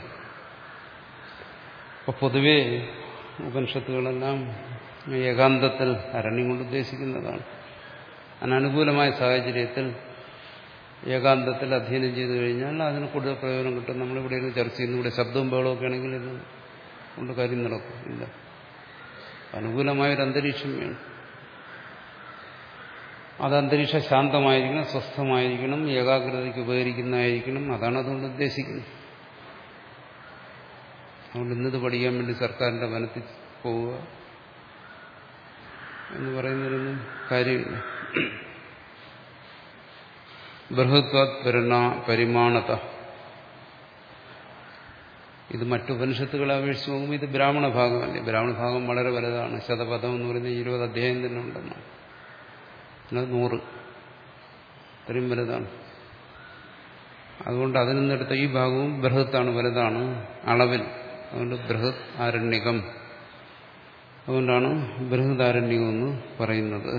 അപ്പൊ പൊതുവേ ഉപനിഷത്തുകളെല്ലാം ഏകാന്തത്തിൽ അരണ്യം കൊണ്ട് ഉദ്ദേശിക്കുന്നതാണ് അനനുകൂലമായ സാഹചര്യത്തിൽ ഏകാന്തത്തിൽ അധ്യയനം ചെയ്തു കഴിഞ്ഞാൽ അതിന് കൂടുതൽ പ്രയോജനം കിട്ടും നമ്മളിവിടെ ഇരുന്ന് ചർച്ച ചെയ്യുന്നു ഇവിടെ ശബ്ദവും ബഹളമൊക്കെ ആണെങ്കിൽ ഇത് കൊണ്ട് കാര്യം നടക്കും ഇല്ല അനുകൂലമായൊരു അന്തരീക്ഷം വേണം അത് അന്തരീക്ഷം ശാന്തമായിരിക്കണം സ്വസ്ഥമായിരിക്കണം ഏകാഗ്രതയ്ക്ക് ഉപകരിക്കുന്നതായിരിക്കണം അതാണ് അതുകൊണ്ട് ഉദ്ദേശിക്കുന്നത് അതുകൊണ്ട് ഇന്നത് പഠിക്കാൻ വേണ്ടി സർക്കാരിന്റെ വനത്തിൽ പോവുക എന്ന് പറയുന്നതിനൊന്നും കാര്യമില്ല ബൃഹത്വാത് പരിണാ പരിമാണത ഇത് മറ്റു ഉപനിഷത്തുകളെ അപേക്ഷിച്ച് നോക്കുമ്പോൾ ഇത് ബ്രാഹ്മണ ഭാഗമല്ലേ ബ്രാഹ്മണ ഭാഗം വളരെ വലുതാണ് ശതപഥം എന്ന് പറയുന്നത് ഇരുപത് അധ്യായം തന്നെ ഉണ്ടെന്നാണ് അത് നൂറ് ഇത്രയും വലുതാണ് അതുകൊണ്ട് അതിൽ നിന്നെടുത്ത ഈ ഭാഗവും ബൃഹത്താണ് വലുതാണ് അളവിൽ അതുകൊണ്ട് ബൃഹത് ആരണ്യകം അതുകൊണ്ടാണ് ബൃഹദാരണ്യം എന്ന് പറയുന്നത്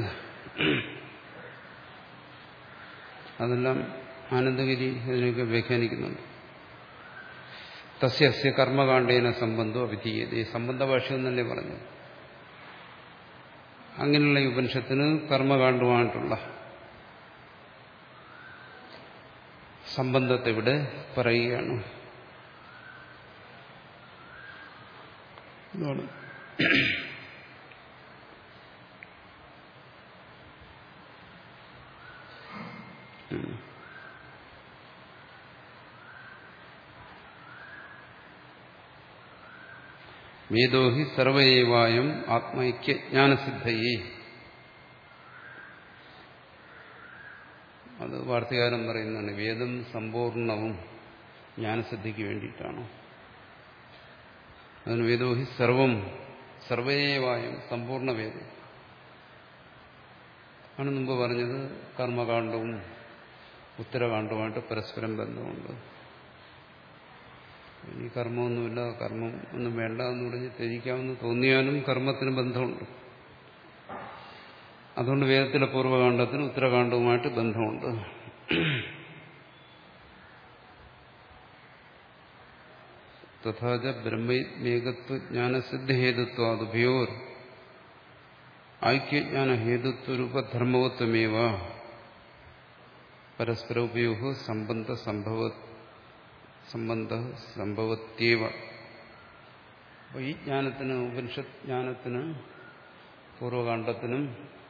അതെല്ലാം ആനന്ദഗിരി ഇതിനൊക്കെ വ്യാഖ്യാനിക്കുന്നുണ്ട് തസ്യസ്യ കർമ്മകാണ്ഡേന സംബന്ധം അഭിധീയത ഈ സംബന്ധ ഭാഷയം തന്നെ പറഞ്ഞു അങ്ങനെയുള്ള ഈ ഉപനിഷത്തിന് കർമ്മകാണ്ഡമായിട്ടുള്ള സംബന്ധത്തെ ഇവിടെ പറയുകയാണ് ഇതാണ് വേദോ ഹി സർവൈവായം ആത്മൈക്യജ്ഞാനസിദ്ധയെ അത് വാർത്തകാരൻ പറയുന്നതാണ് വേദം സമ്പൂർണവും ജ്ഞാനസിദ്ധിക്ക് വേണ്ടിയിട്ടാണ് അതിന് വേദോ ഹി സർവം സർവൈവായം സമ്പൂർണ്ണ വേദം ആണ് മുമ്പ് പറഞ്ഞത് കർമ്മകാണ്ഡവും ഉത്തരകാണ്ഡവുമായിട്ട് പരസ്പരം ബന്ധമുണ്ട് ഇനി കർമ്മമൊന്നുമില്ല കർമ്മം ഒന്നും വേണ്ട എന്ന് പറഞ്ഞ് ത്യജിക്കാമെന്ന് തോന്നിയാലും കർമ്മത്തിന് ബന്ധമുണ്ട് അതുകൊണ്ട് വേദത്തിലെ പൂർവ്വകാണ്ഡത്തിന് ഉത്തരകാണ്ഡവുമായിട്ട് ബന്ധമുണ്ട് തഥാച ബ്രഹ്മേകത്വജ്ഞാനസിദ്ധഹേതുത്വാദുഭയോർ ഐക്യജ്ഞാനഹേതുത്വരൂപധർമ്മവത്വമേവ പരസ്പര ഉപയോഗ സംബന്ധ സംഭവ സംബന്ധ സംഭവത്യേവ അപ്പോൾ ഈ ജ്ഞാനത്തിന് ഉപനിഷത്ത് ജ്ഞാനത്തിന് പൂർവകാണ്ഡത്തിനും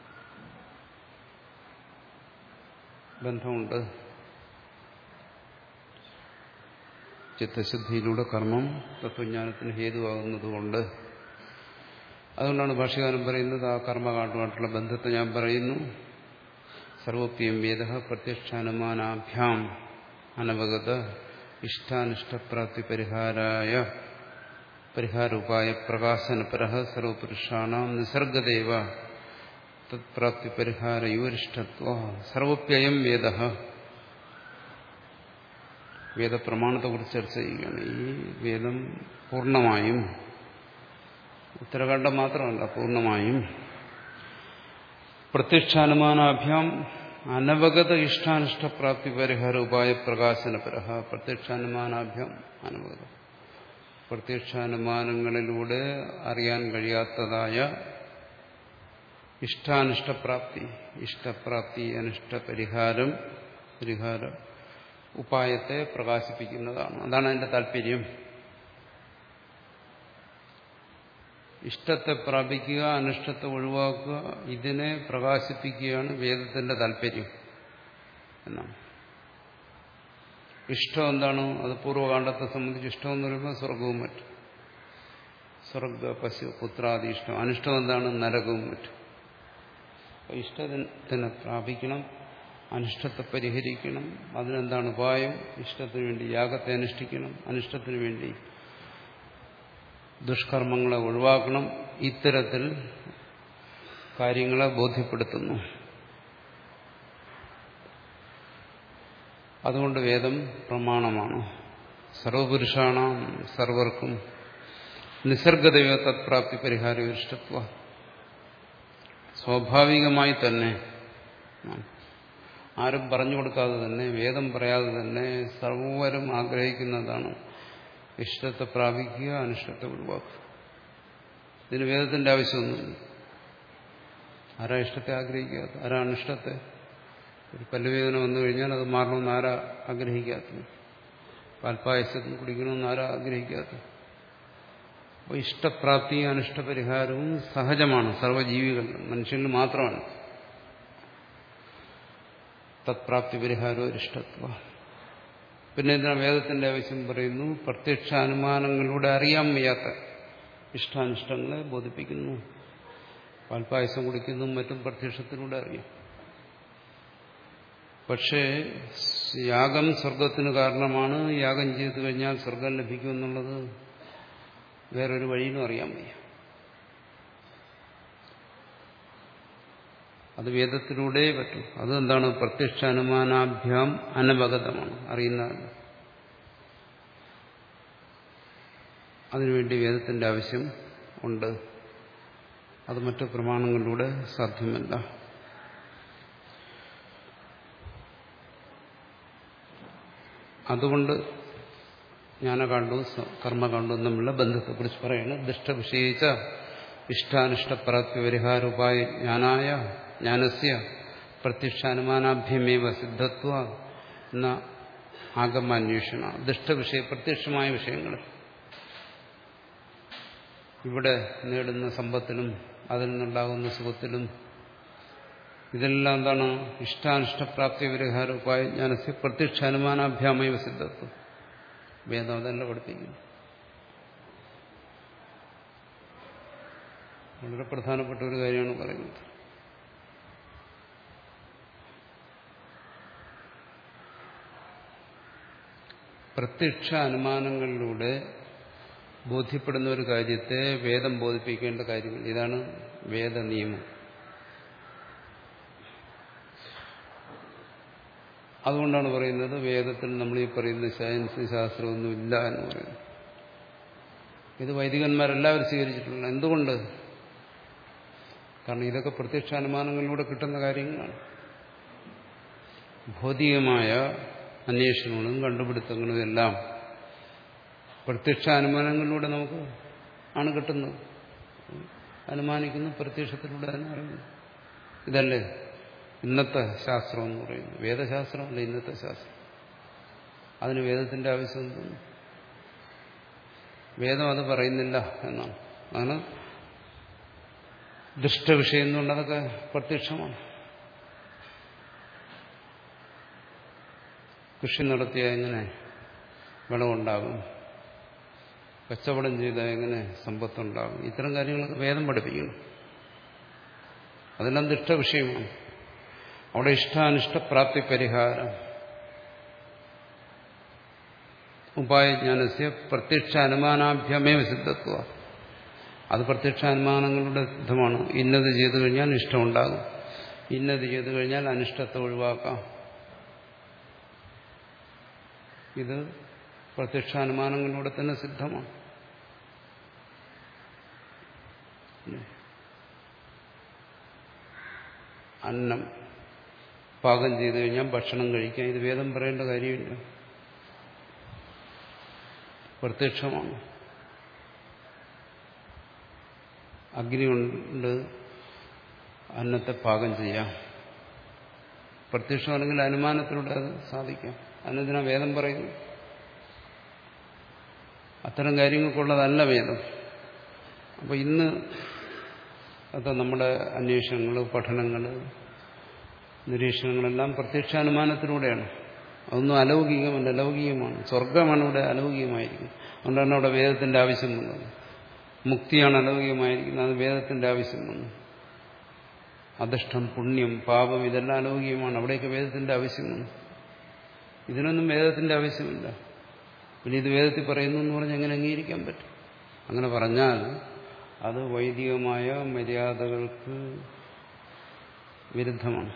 ബന്ധമുണ്ട് ചിത്തശുദ്ധിയിലൂടെ കർമ്മം തത്വജ്ഞാനത്തിന് ഹേതുവാകുന്നതുകൊണ്ട് അതുകൊണ്ടാണ് ഭാഷകാരൻ പറയുന്നത് ആ കർമ്മകാണ്ഡമായിട്ടുള്ള ബന്ധത്തെ ഞാൻ പറയുന്നു സർവപ്യം വേദ പ്രത്യക്ഷാനുമാനാഭ്യാം അനവഗത ഇഷ്ടാനിഷ്ടപ്രാപ്തി പരിഹാരായ പരിഹാരോപായ പ്രകാശനപര സർവപുരുഷാണാം നിസർഗദേവ തത്പ്രാപ്തി പരിഹാരയോരിഷ്ടത്വ സർവപ്യയം വേദ വേദപ്രമാണത്തെക്കുറിച്ച് ചർച്ച ചെയ്യുകയാണ് ഈ വേദം പൂർണ്ണമായും ഉത്തരകാണ്ഡം മാത്രമല്ല പൂർണ്ണമായും പ്രത്യക്ഷാനുമാനാഭ്യാം അനവഗത ഇഷ്ടാനിഷ്ടപ്രാപ്തി പരിഹാര ഉപായ പ്രകാശനപര പ്രത്യക്ഷാനുമാനാഭ്യാം അനവഗത പ്രത്യക്ഷാനുമാനങ്ങളിലൂടെ അറിയാൻ കഴിയാത്തതായ ഇഷ്ടാനിഷ്ടപ്രാപ്തി ഇഷ്ടപ്രാപ്തി അനിഷ്ടപരിഹാരം പരിഹാര ഉപായത്തെ പ്രകാശിപ്പിക്കുന്നതാണ് അതാണ് അതിന്റെ താല്പര്യം ഇഷ്ടത്തെ പ്രാപിക്കുക അനിഷ്ടത്തെ ഒഴിവാക്കുക ഇതിനെ പ്രകാശിപ്പിക്കുകയാണ് വേദത്തിന്റെ താല്പര്യം എന്നാണ് ഇഷ്ടം എന്താണ് അത് പൂർവ്വകാണ്ഡത്തെ സംബന്ധിച്ച് ഇഷ്ടം എന്ന് പറയുമ്പോൾ സ്വർഗവും മറ്റും സ്വർഗ പശു പുത്രാദി ഇഷ്ടം അനിഷ്ടം എന്താണ് നരകവും മറ്റും ഇഷ്ടത്തിനെ പ്രാപിക്കണം അനിഷ്ടത്തെ പരിഹരിക്കണം അതിനെന്താണ് ഉപായം ഇഷ്ടത്തിന് വേണ്ടി യാഗത്തെ അനുഷ്ഠിക്കണം അനിഷ്ടത്തിന് വേണ്ടി ദുഷ്കർമ്മങ്ങളെ ഒഴിവാക്കണം ഇത്തരത്തിൽ കാര്യങ്ങളെ ബോധ്യപ്പെടുത്തുന്നു അതുകൊണ്ട് വേദം പ്രമാണമാണ് സർവപുരുഷാണ് സർവർക്കും നിസർഗദൈവ തത്പ്രാപ്തി പരിഹാര ഇഷ്ടത്വ സ്വാഭാവികമായി തന്നെ ആരും പറഞ്ഞു കൊടുക്കാതെ തന്നെ വേദം പറയാതെ തന്നെ സർവരും ആഗ്രഹിക്കുന്നതാണ് ഇഷ്ടത്തെ പ്രാപിക്കുക അനിഷ്ടത്തെ ഒഴിവാക്കുക ഇതിന് വേദത്തിന്റെ ആവശ്യമൊന്നുമില്ല ആരാ ഇഷ്ടത്തെ ആഗ്രഹിക്കാത്ത ആരാ അനിഷ്ടത്തെ ഒരു പല്ലുവേദന വന്നു കഴിഞ്ഞാൽ അത് മാറണമെന്ന് ആരാ ആഗ്രഹിക്കാത്തത് പാൽപ്പായസത്തിൽ കുടിക്കണമെന്ന് ആരാ ആഗ്രഹിക്കാത്തത് അപ്പോൾ ഇഷ്ടപ്രാപ്തിയും അനിഷ്ടപരിഹാരവും സഹജമാണ് സർവ്വജീവികളിലും മനുഷ്യനിൽ മാത്രമാണ് തത്പ്രാപ്തി പരിഹാരവും ഇഷ്ടത്വ പിന്നെ എന്തിനാ വേദത്തിന്റെ ആവശ്യം പറയുന്നു പ്രത്യക്ഷ അനുമാനങ്ങളിലൂടെ അറിയാൻ വയ്യാത്ത ഇഷ്ടാനിഷ്ടങ്ങളെ ബോധിപ്പിക്കുന്നു പാൽപ്പായസം കുടിക്കുന്നു മറ്റും പ്രത്യക്ഷത്തിലൂടെ അറിയാം പക്ഷേ യാഗം സ്വർഗത്തിന് കാരണമാണ് യാഗം ചെയ്തു കഴിഞ്ഞാൽ സ്വർഗം ലഭിക്കുമെന്നുള്ളത് വേറൊരു വഴിയിലും അറിയാൻ വയ്യ അത് വേദത്തിലൂടെ പറ്റും അതെന്താണ് പ്രത്യക്ഷ അനുമാനാഭ്യാം അനവഗതമാണ് അറിയുന്നതല്ല അതിനുവേണ്ടി വേദത്തിന്റെ ആവശ്യം ഉണ്ട് അത് മറ്റു പ്രമാണങ്ങളിലൂടെ സാധ്യമല്ല അതുകൊണ്ട് ജ്ഞാനകാണ്ഡവും കർമ്മകാണ്ഡവും തമ്മിലുള്ള ബന്ധത്തെക്കുറിച്ച് പറയുന്നത് ദുഷ്ടവിഷയിച്ച ഇഷ്ടാനിഷ്ടപ്രാപ്തിപരിഹാര ഉപായ ജ്ഞാനായ ജ്ഞാനസ്യ പ്രത്യക്ഷാനുമാനാഭ്യമേവ സിദ്ധത്വ എന്ന ആഗമാന്വേഷണ ദുഷ്ടവിഷയ പ്രത്യക്ഷമായ വിഷയങ്ങൾ ഇവിടെ നേടുന്ന സമ്പത്തിലും അതിൽ നിന്നുണ്ടാകുന്ന സുഖത്തിലും ഇതെല്ലാം എന്താണ് ഇഷ്ടാനിഷ്ടപ്രാപ്തി പരിഹാര ഉപായ ജ്ഞാനസ്യ പ്രത്യക്ഷ അനുമാനാഭ്യാമൈവ സിദ്ധത്വം വേദം അതല്ല പഠിപ്പിക്കുന്നു വളരെ പ്രധാനപ്പെട്ട ഒരു കാര്യമാണ് പറയുന്നത് പ്രത്യക്ഷ അനുമാനങ്ങളിലൂടെ ബോധ്യപ്പെടുന്ന ഒരു കാര്യത്തെ വേദം ബോധിപ്പിക്കേണ്ട കാര്യമില്ല ഇതാണ് വേദ നിയമം അതുകൊണ്ടാണ് പറയുന്നത് വേദത്തിൽ നമ്മൾ ഈ പറയുന്ന സയൻസ് ശാസ്ത്രമൊന്നും ഇല്ല എന്ന് പറയുന്നത് ഇത് വൈദികന്മാരെല്ലാവരും സ്വീകരിച്ചിട്ടുള്ള എന്തുകൊണ്ട് കാരണം ഇതൊക്കെ പ്രത്യക്ഷ അനുമാനങ്ങളിലൂടെ കിട്ടുന്ന കാര്യങ്ങളാണ് ഭൗതികമായ അന്വേഷണങ്ങളും കണ്ടുപിടുത്തങ്ങളും എല്ലാം പ്രത്യക്ഷ അനുമാനങ്ങളിലൂടെ നമുക്ക് ആണ് കിട്ടുന്നത് അനുമാനിക്കുന്നു പ്രത്യക്ഷത്തിലൂടെ തന്നെ അറിയുന്നു ഇതല്ലേ ഇന്നത്തെ ശാസ്ത്രം എന്ന് പറയുന്നു വേദശാസ്ത്രമല്ല ഇന്നത്തെ ശാസ്ത്രം അതിന് വേദത്തിന്റെ ആവശ്യം തോന്നുന്നു വേദം അത് പറയുന്നില്ല എന്നാണ് അതാണ് ദുഷ്ടവിഷയം എന്നുകൊണ്ട് അതൊക്കെ പ്രത്യക്ഷമാണ് കൃഷി നടത്തിയ എങ്ങനെ വിളവുണ്ടാകും കച്ചവടം ചെയ്താൽ എങ്ങനെ സമ്പത്തുണ്ടാകും ഇത്തരം കാര്യങ്ങളൊക്കെ വേദം പഠിപ്പിക്കുന്നു അതെല്ലാം ദുഷ്ടവിഷയമാണ് അവിടെ ഇഷ്ടാനിഷ്ടപ്രാപ്തി പരിഹാരം ഉപായജ്ഞാനസ്യ പ്രത്യക്ഷ അനുമാനാഭ്യമേ സിദ്ധത്വ അത് പ്രത്യക്ഷ അനുമാനങ്ങളുടെ സിദ്ധമാണ് ഇന്നത് ചെയ്തു കഴിഞ്ഞാൽ ഇഷ്ടമുണ്ടാകും ഇന്നത് ചെയ്തു കഴിഞ്ഞാൽ അനിഷ്ടത്തെ ഒഴിവാക്കാം ഇത് പ്രത്യക്ഷാനുമാനങ്ങളിലൂടെ തന്നെ സിദ്ധമാണ് അന്നം പാകം ചെയ്തു കഴിഞ്ഞാൽ ഭക്ഷണം കഴിക്കാം ഇത് വേദം പറയേണ്ട കാര്യമില്ല പ്രത്യക്ഷമാണ് അഗ്നി കൊണ്ട് അന്നത്തെ പാകം ചെയ്യാം പ്രത്യക്ഷമാണെങ്കിൽ അനുമാനത്തിലൂടെ അത് സാധിക്കാം അതിനെന്തിനാ വേദം പറയുന്നു അത്തരം കാര്യങ്ങൾക്കുള്ളതല്ല വേദം അപ്പോൾ ഇന്ന് അത് നമ്മുടെ അന്വേഷണങ്ങൾ പഠനങ്ങൾ നിരീക്ഷണങ്ങളെല്ലാം പ്രത്യക്ഷാനുമാനത്തിലൂടെയാണ് അതൊന്നും അലൗകികമല്ല ലൗകികമാണ് സ്വർഗമാണ് ഇവിടെ അലൗകികമായിരിക്കുന്നത് അതുകൊണ്ടാണ് അവിടെ വേദത്തിന്റെ ആവശ്യം വന്നത് മുക്തിയാണ് അലൗകികമായിരിക്കുന്നത് അത് വേദത്തിന്റെ ആവശ്യം വന്നു അധിഷ്ഠം പുണ്യം പാപം ഇതെല്ലാം അലൗകികമാണ് അവിടേക്ക് വേദത്തിന്റെ ആവശ്യം വന്നു ഇതിനൊന്നും വേദത്തിന്റെ ആവശ്യമില്ല പിന്നെ ഇത് വേദത്തിൽ പറയുന്നു എന്ന് പറഞ്ഞാൽ എങ്ങനെ അംഗീകരിക്കാൻ പറ്റും അങ്ങനെ പറഞ്ഞാൽ അത് വൈദികമായ മര്യാദകൾക്ക് വിരുദ്ധമാണ്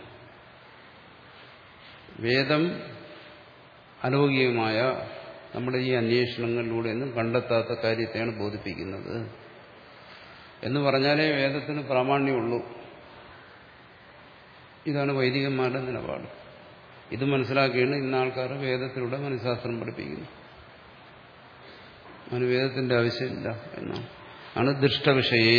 വേദം അലൗകികമായ നമ്മുടെ ഈ അന്വേഷണങ്ങളിലൂടെ ഒന്നും കണ്ടെത്താത്ത കാര്യത്തെയാണ് ബോധിപ്പിക്കുന്നത് എന്ന് പറഞ്ഞാലേ വേദത്തിന് പ്രാമാണ്യമുള്ളൂ ഇതാണ് വൈദികന്മാരുടെ നിലപാട് ഇത് മനസ്സിലാക്കിയാണ് ഇന്ന് ആൾക്കാർ വേദത്തിലൂടെ മനഃശാസ്ത്രം പഠിപ്പിക്കുന്നു അതിന് വേദത്തിന്റെ ആവശ്യമില്ല എന്നാണ് ആണ് ദൃഷ്ടവിഷയെ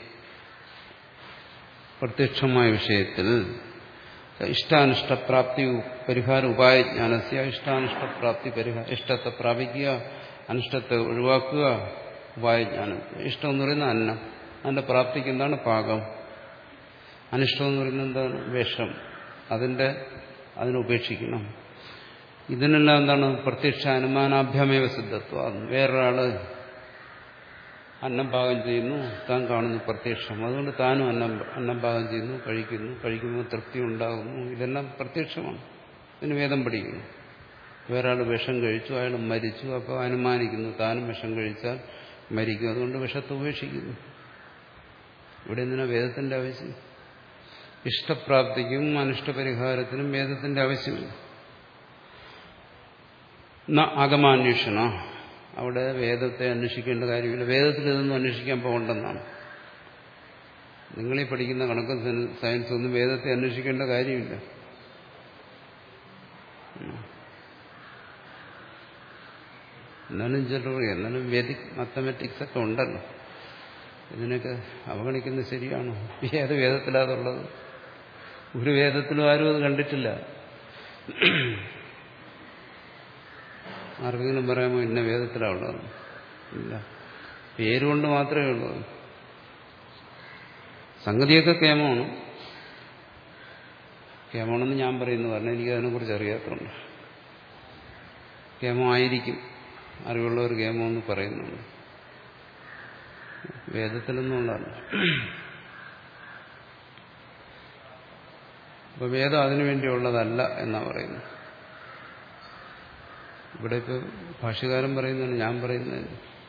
പ്രത്യക്ഷമായ വിഷയത്തിൽ ഇഷ്ടാനിഷ്ടപ്രാപ്തി പരിഹാര ഉപായ ജ്ഞാനസ്യ ഇഷ്ടാനിഷ്ടപ്രാപ്തി പരിഹാര ഇഷ്ടത്തെ പ്രാപിക്കുക അനിഷ്ടത്തെ ഒഴിവാക്കുക ഉപായജ്ഞാനം ഇഷ്ടം എന്ന് പറയുന്നത് അന്നം അതിന്റെ പ്രാപ്തിക്ക് എന്താണ് പാകം അനിഷ്ടം എന്ന് പറയുന്നത് എന്താണ് വിഷം അതിന്റെ അതിനുപേക്ഷിക്കണം ഇതിനെല്ലാം എന്താണ് പ്രത്യക്ഷ അനുമാനാഭ്യമേവ സിദ്ധത്വം വേറൊരാള് അന്നം പാകം ചെയ്യുന്നു താൻ കാണുന്നു പ്രത്യക്ഷം അതുകൊണ്ട് താനും അന്നം അന്നം പാകം ചെയ്യുന്നു കഴിക്കുന്നു കഴിക്കുമ്പോൾ തൃപ്തി ഉണ്ടാകുന്നു ഇതെല്ലാം പ്രത്യക്ഷമാണ് ഇതിന് വേദം പഠിക്കുന്നു വേറൊരാൾ വിഷം കഴിച്ചു അയാൾ മരിച്ചു അപ്പോൾ അനുമാനിക്കുന്നു താനും വിഷം കഴിച്ചാൽ മരിക്കും അതുകൊണ്ട് വിഷത്തെ ഉപേക്ഷിക്കുന്നു ഇവിടെ എന്തിനാ വേദത്തിന്റെ ആവശ്യം ഇഷ്ടപ്രാപ്തിക്കും അനിഷ്ടപരിഹാരത്തിനും വേദത്തിന്റെ ആവശ്യമില്ല ആഗമാന്വേഷണ അവിടെ വേദത്തെ അന്വേഷിക്കേണ്ട കാര്യമില്ല വേദത്തിൽ ഇതൊന്നും അന്വേഷിക്കാൻ പോകണ്ടെന്നാണ് നിങ്ങളീ പഠിക്കുന്ന കണക്കും സയൻസ് ഒന്നും വേദത്തെ അന്വേഷിക്കേണ്ട കാര്യമില്ല എന്നാലും ചിലർ എന്നാലും വേദിക് മാത്തമാറ്റിക്സ് ഒക്കെ ഉണ്ടല്ലോ ഇതിനൊക്കെ അവഗണിക്കുന്നത് ശരിയാണോ ഏത് വേദത്തിലാതുള്ളത് ഒരു വേദത്തിലും ആരും അത് കണ്ടിട്ടില്ല ആർക്കെങ്കിലും പറയാമോ ഇന്ന വേദത്തിലാണ് ഉള്ളത് ഇല്ല പേരുകൊണ്ട് മാത്രമേ ഉള്ളൂ സംഗതിയൊക്കെ കേമമാണ് കേമമാണെന്ന് ഞാൻ പറയുന്നു കാരണം എനിക്ക് അതിനെക്കുറിച്ച് അറിയാത്തതുകൊണ്ട് കേമമായിരിക്കും അറിവുള്ളവർ കേമമെന്ന് പറയുന്നുണ്ട് വേദത്തിലൊന്നും ഉള്ളതല്ല അപ്പൊ വേദം അതിനുവേണ്ടിയുള്ളതല്ല എന്നാ പറയുന്നത് ഇവിടെ ഇപ്പൊ ഭാഷ്യകാരൻ പറയുന്നതാണ് ഞാൻ പറയുന്നത്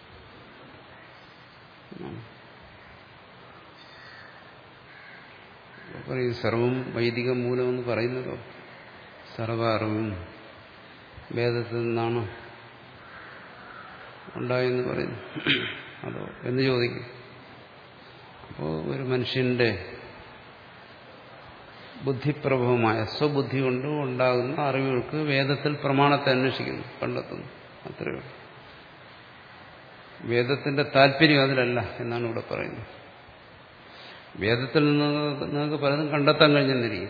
പറയും സർവം വൈദിക മൂലമെന്ന് പറയുന്നതോ സർവ അറിവും വേദത്തിൽ നിന്നാണ് ഉണ്ടായെന്ന് പറയുന്നു അതോ എന്ന് ചോദിക്കും അപ്പോൾ ഒരു മനുഷ്യന്റെ ബുദ്ധിപ്രഭവമായ സ്വബുദ്ധി കൊണ്ട് ഉണ്ടാകുന്ന അറിവുകൾക്ക് വേദത്തിൽ പ്രമാണത്തെ അന്വേഷിക്കുന്നു കണ്ടെത്തുന്നു അത്രയേ ഉള്ളൂ വേദത്തിന്റെ താല്പര്യം അതിലല്ല എന്നാണ് ഇവിടെ പറയുന്നത് വേദത്തിൽ നിന്ന് നിങ്ങൾക്ക് പലതും കണ്ടെത്താൻ കഴിഞ്ഞെന്നിരിക്കും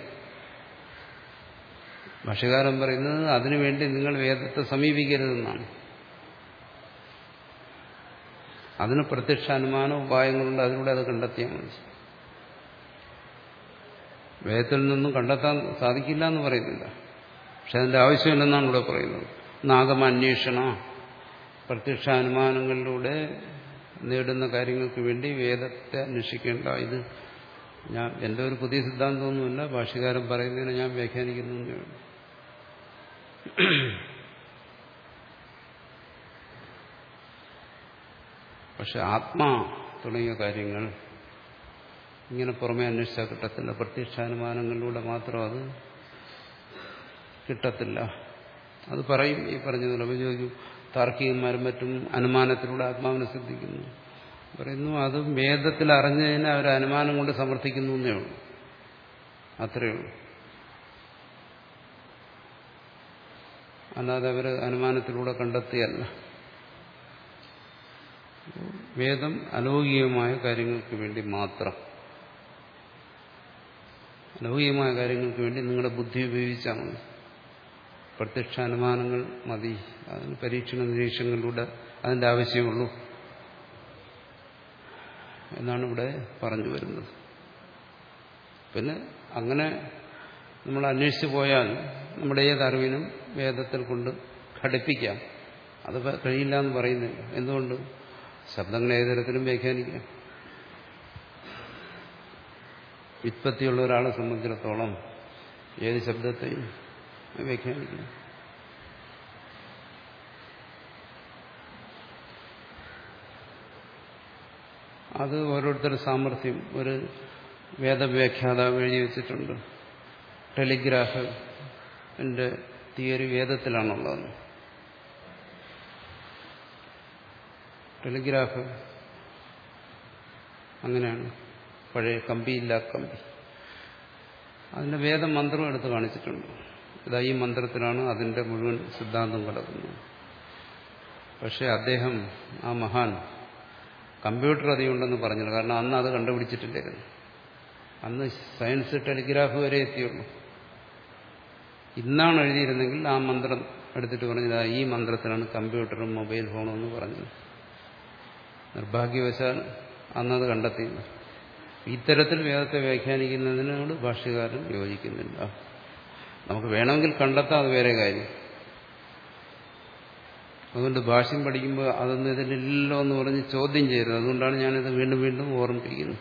ഭാഷകാരൻ പറയുന്നത് അതിനുവേണ്ടി നിങ്ങൾ വേദത്തെ സമീപിക്കരുതെന്നാണ് അതിന് പ്രത്യക്ഷ അനുമാന ഉപായങ്ങളുണ്ട് അതിലൂടെ അത് കണ്ടെത്തിയാൽ മതി വേദത്തിൽ നിന്നും കണ്ടെത്താൻ സാധിക്കില്ല എന്ന് പറയുന്നില്ല പക്ഷെ അതിന്റെ ആവശ്യമില്ലെന്നാണ് ഇവിടെ പറയുന്നത് നാഗമ അന്വേഷണ പ്രത്യക്ഷ അനുമാനങ്ങളിലൂടെ നേടുന്ന കാര്യങ്ങൾക്ക് വേണ്ടി വേദത്തെ അന്വേഷിക്കേണ്ട ഇത് ഞാൻ എൻ്റെ ഒരു പുതിയ സിദ്ധാന്തമൊന്നുമില്ല ഭാഷകാരൻ പറയുന്നതിനെ ഞാൻ വ്യാഖ്യാനിക്കുന്നു പക്ഷെ ആത്മാ തുടങ്ങിയ കാര്യങ്ങൾ ഇങ്ങനെ പുറമെ അന്വേഷിച്ചാൽ കിട്ടത്തില്ല പ്രത്യക്ഷാനുമാനങ്ങളിലൂടെ മാത്രം അത് കിട്ടത്തില്ല അത് പറയും ഈ പറഞ്ഞതിൽ അപ്പോൾ ചോദിക്കും താർക്കികന്മാരും മറ്റും അനുമാനത്തിലൂടെ ആത്മാവിനെ ശ്രദ്ധിക്കുന്നു പറയുന്നു അത് വേദത്തിൽ അറിഞ്ഞതിനെ അവർ അനുമാനം കൊണ്ട് സമർത്ഥിക്കുന്നു എന്നേ ഉള്ളൂ അത്രയേ ഉള്ളൂ അല്ലാതെ അവർ അനുമാനത്തിലൂടെ കണ്ടെത്തിയല്ല വേദം അലൗകികമായ കാര്യങ്ങൾക്ക് വേണ്ടി മാത്രം അലൗകികമായ കാര്യങ്ങൾക്ക് വേണ്ടി നിങ്ങളുടെ ബുദ്ധി ഉപയോഗിച്ചാൽ മതി പ്രത്യക്ഷ അനുമാനങ്ങൾ മതി അതിന് പരീക്ഷണ നിരീക്ഷണങ്ങളിലൂടെ അതിന്റെ ആവശ്യമുള്ളൂ എന്നാണ് ഇവിടെ പറഞ്ഞു വരുന്നത് പിന്നെ അങ്ങനെ നമ്മൾ അന്വേഷിച്ചു പോയാൽ നമ്മുടെ ഏത് അറിവിനും വേദത്തിൽ കൊണ്ട് ഘടിപ്പിക്കാം അത് കഴിയില്ല എന്ന് പറയുന്നില്ല എന്തുകൊണ്ട് ശബ്ദങ്ങൾ ഏത് തരത്തിലും വ്യാഖ്യാനിക്കാം വിത്പത്തിയുള്ള ഒരാളെ സംബന്ധിച്ചിടത്തോളം ഏത് ശബ്ദത്തെയും വ്യാഖ്യാനിക്കാം അത് ഓരോരുത്തരുടെ സാമർഥ്യം ഒരു വേദവ്യാഖ്യാതാവ് എഴുതി വെച്ചിട്ടുണ്ട് ടെലിഗ്രാഫ് എന്റെ തിയറി വേദത്തിലാണുള്ളത് ടെലിഗ്രാഫ് അങ്ങനെയാണ് പഴയ കമ്പിയില്ല കമ്പി അതിന്റെ വേദമന്ത്രം എടുത്ത് കാണിച്ചിട്ടുണ്ട് ഇതാ ഈ മന്ത്രത്തിലാണ് അതിന്റെ മുഴുവൻ സിദ്ധാന്തം കിടക്കുന്നത് പക്ഷെ അദ്ദേഹം ആ മഹാൻ കമ്പ്യൂട്ടർ അധികമുണ്ടെന്ന് പറഞ്ഞില്ല കാരണം അന്ന് അത് കണ്ടുപിടിച്ചിട്ടില്ലായിരുന്നു അന്ന് സയൻസ് ടെലിഗ്രാഫ് വരെ എത്തിയുള്ളൂ ഇന്നാണ് എഴുതിയിരുന്നെങ്കിൽ ആ മന്ത്രം എടുത്തിട്ട് പറഞ്ഞത് ഈ മന്ത്രത്തിലാണ് കമ്പ്യൂട്ടറും മൊബൈൽ ഫോണും എന്ന് പറഞ്ഞത് നിർഭാഗ്യവശാൽ അന്നത് കണ്ടെത്തിയില്ല ഇത്തരത്തിൽ വേദത്തെ വ്യാഖ്യാനിക്കുന്നതിനോട് ഭാഷ്യകാരൻ യോജിക്കുന്നില്ല നമുക്ക് വേണമെങ്കിൽ കണ്ടെത്താം അത് വേറെ കാര്യം അതുകൊണ്ട് ഭാഷ്യം പഠിക്കുമ്പോൾ അതൊന്നും ഇതിലില്ലല്ലോ എന്ന് പറഞ്ഞ് ചോദ്യം ചെയ്യരുത് അതുകൊണ്ടാണ് ഞാനിത് വീണ്ടും വീണ്ടും ഓർമ്മിപ്പിക്കുന്നത്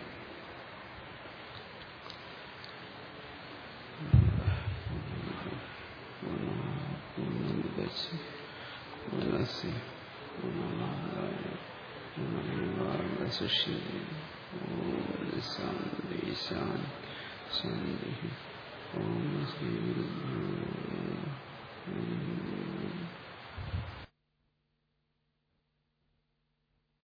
ശാന്തി ശാന്തി ശാന്തി ഓം ശ്രീ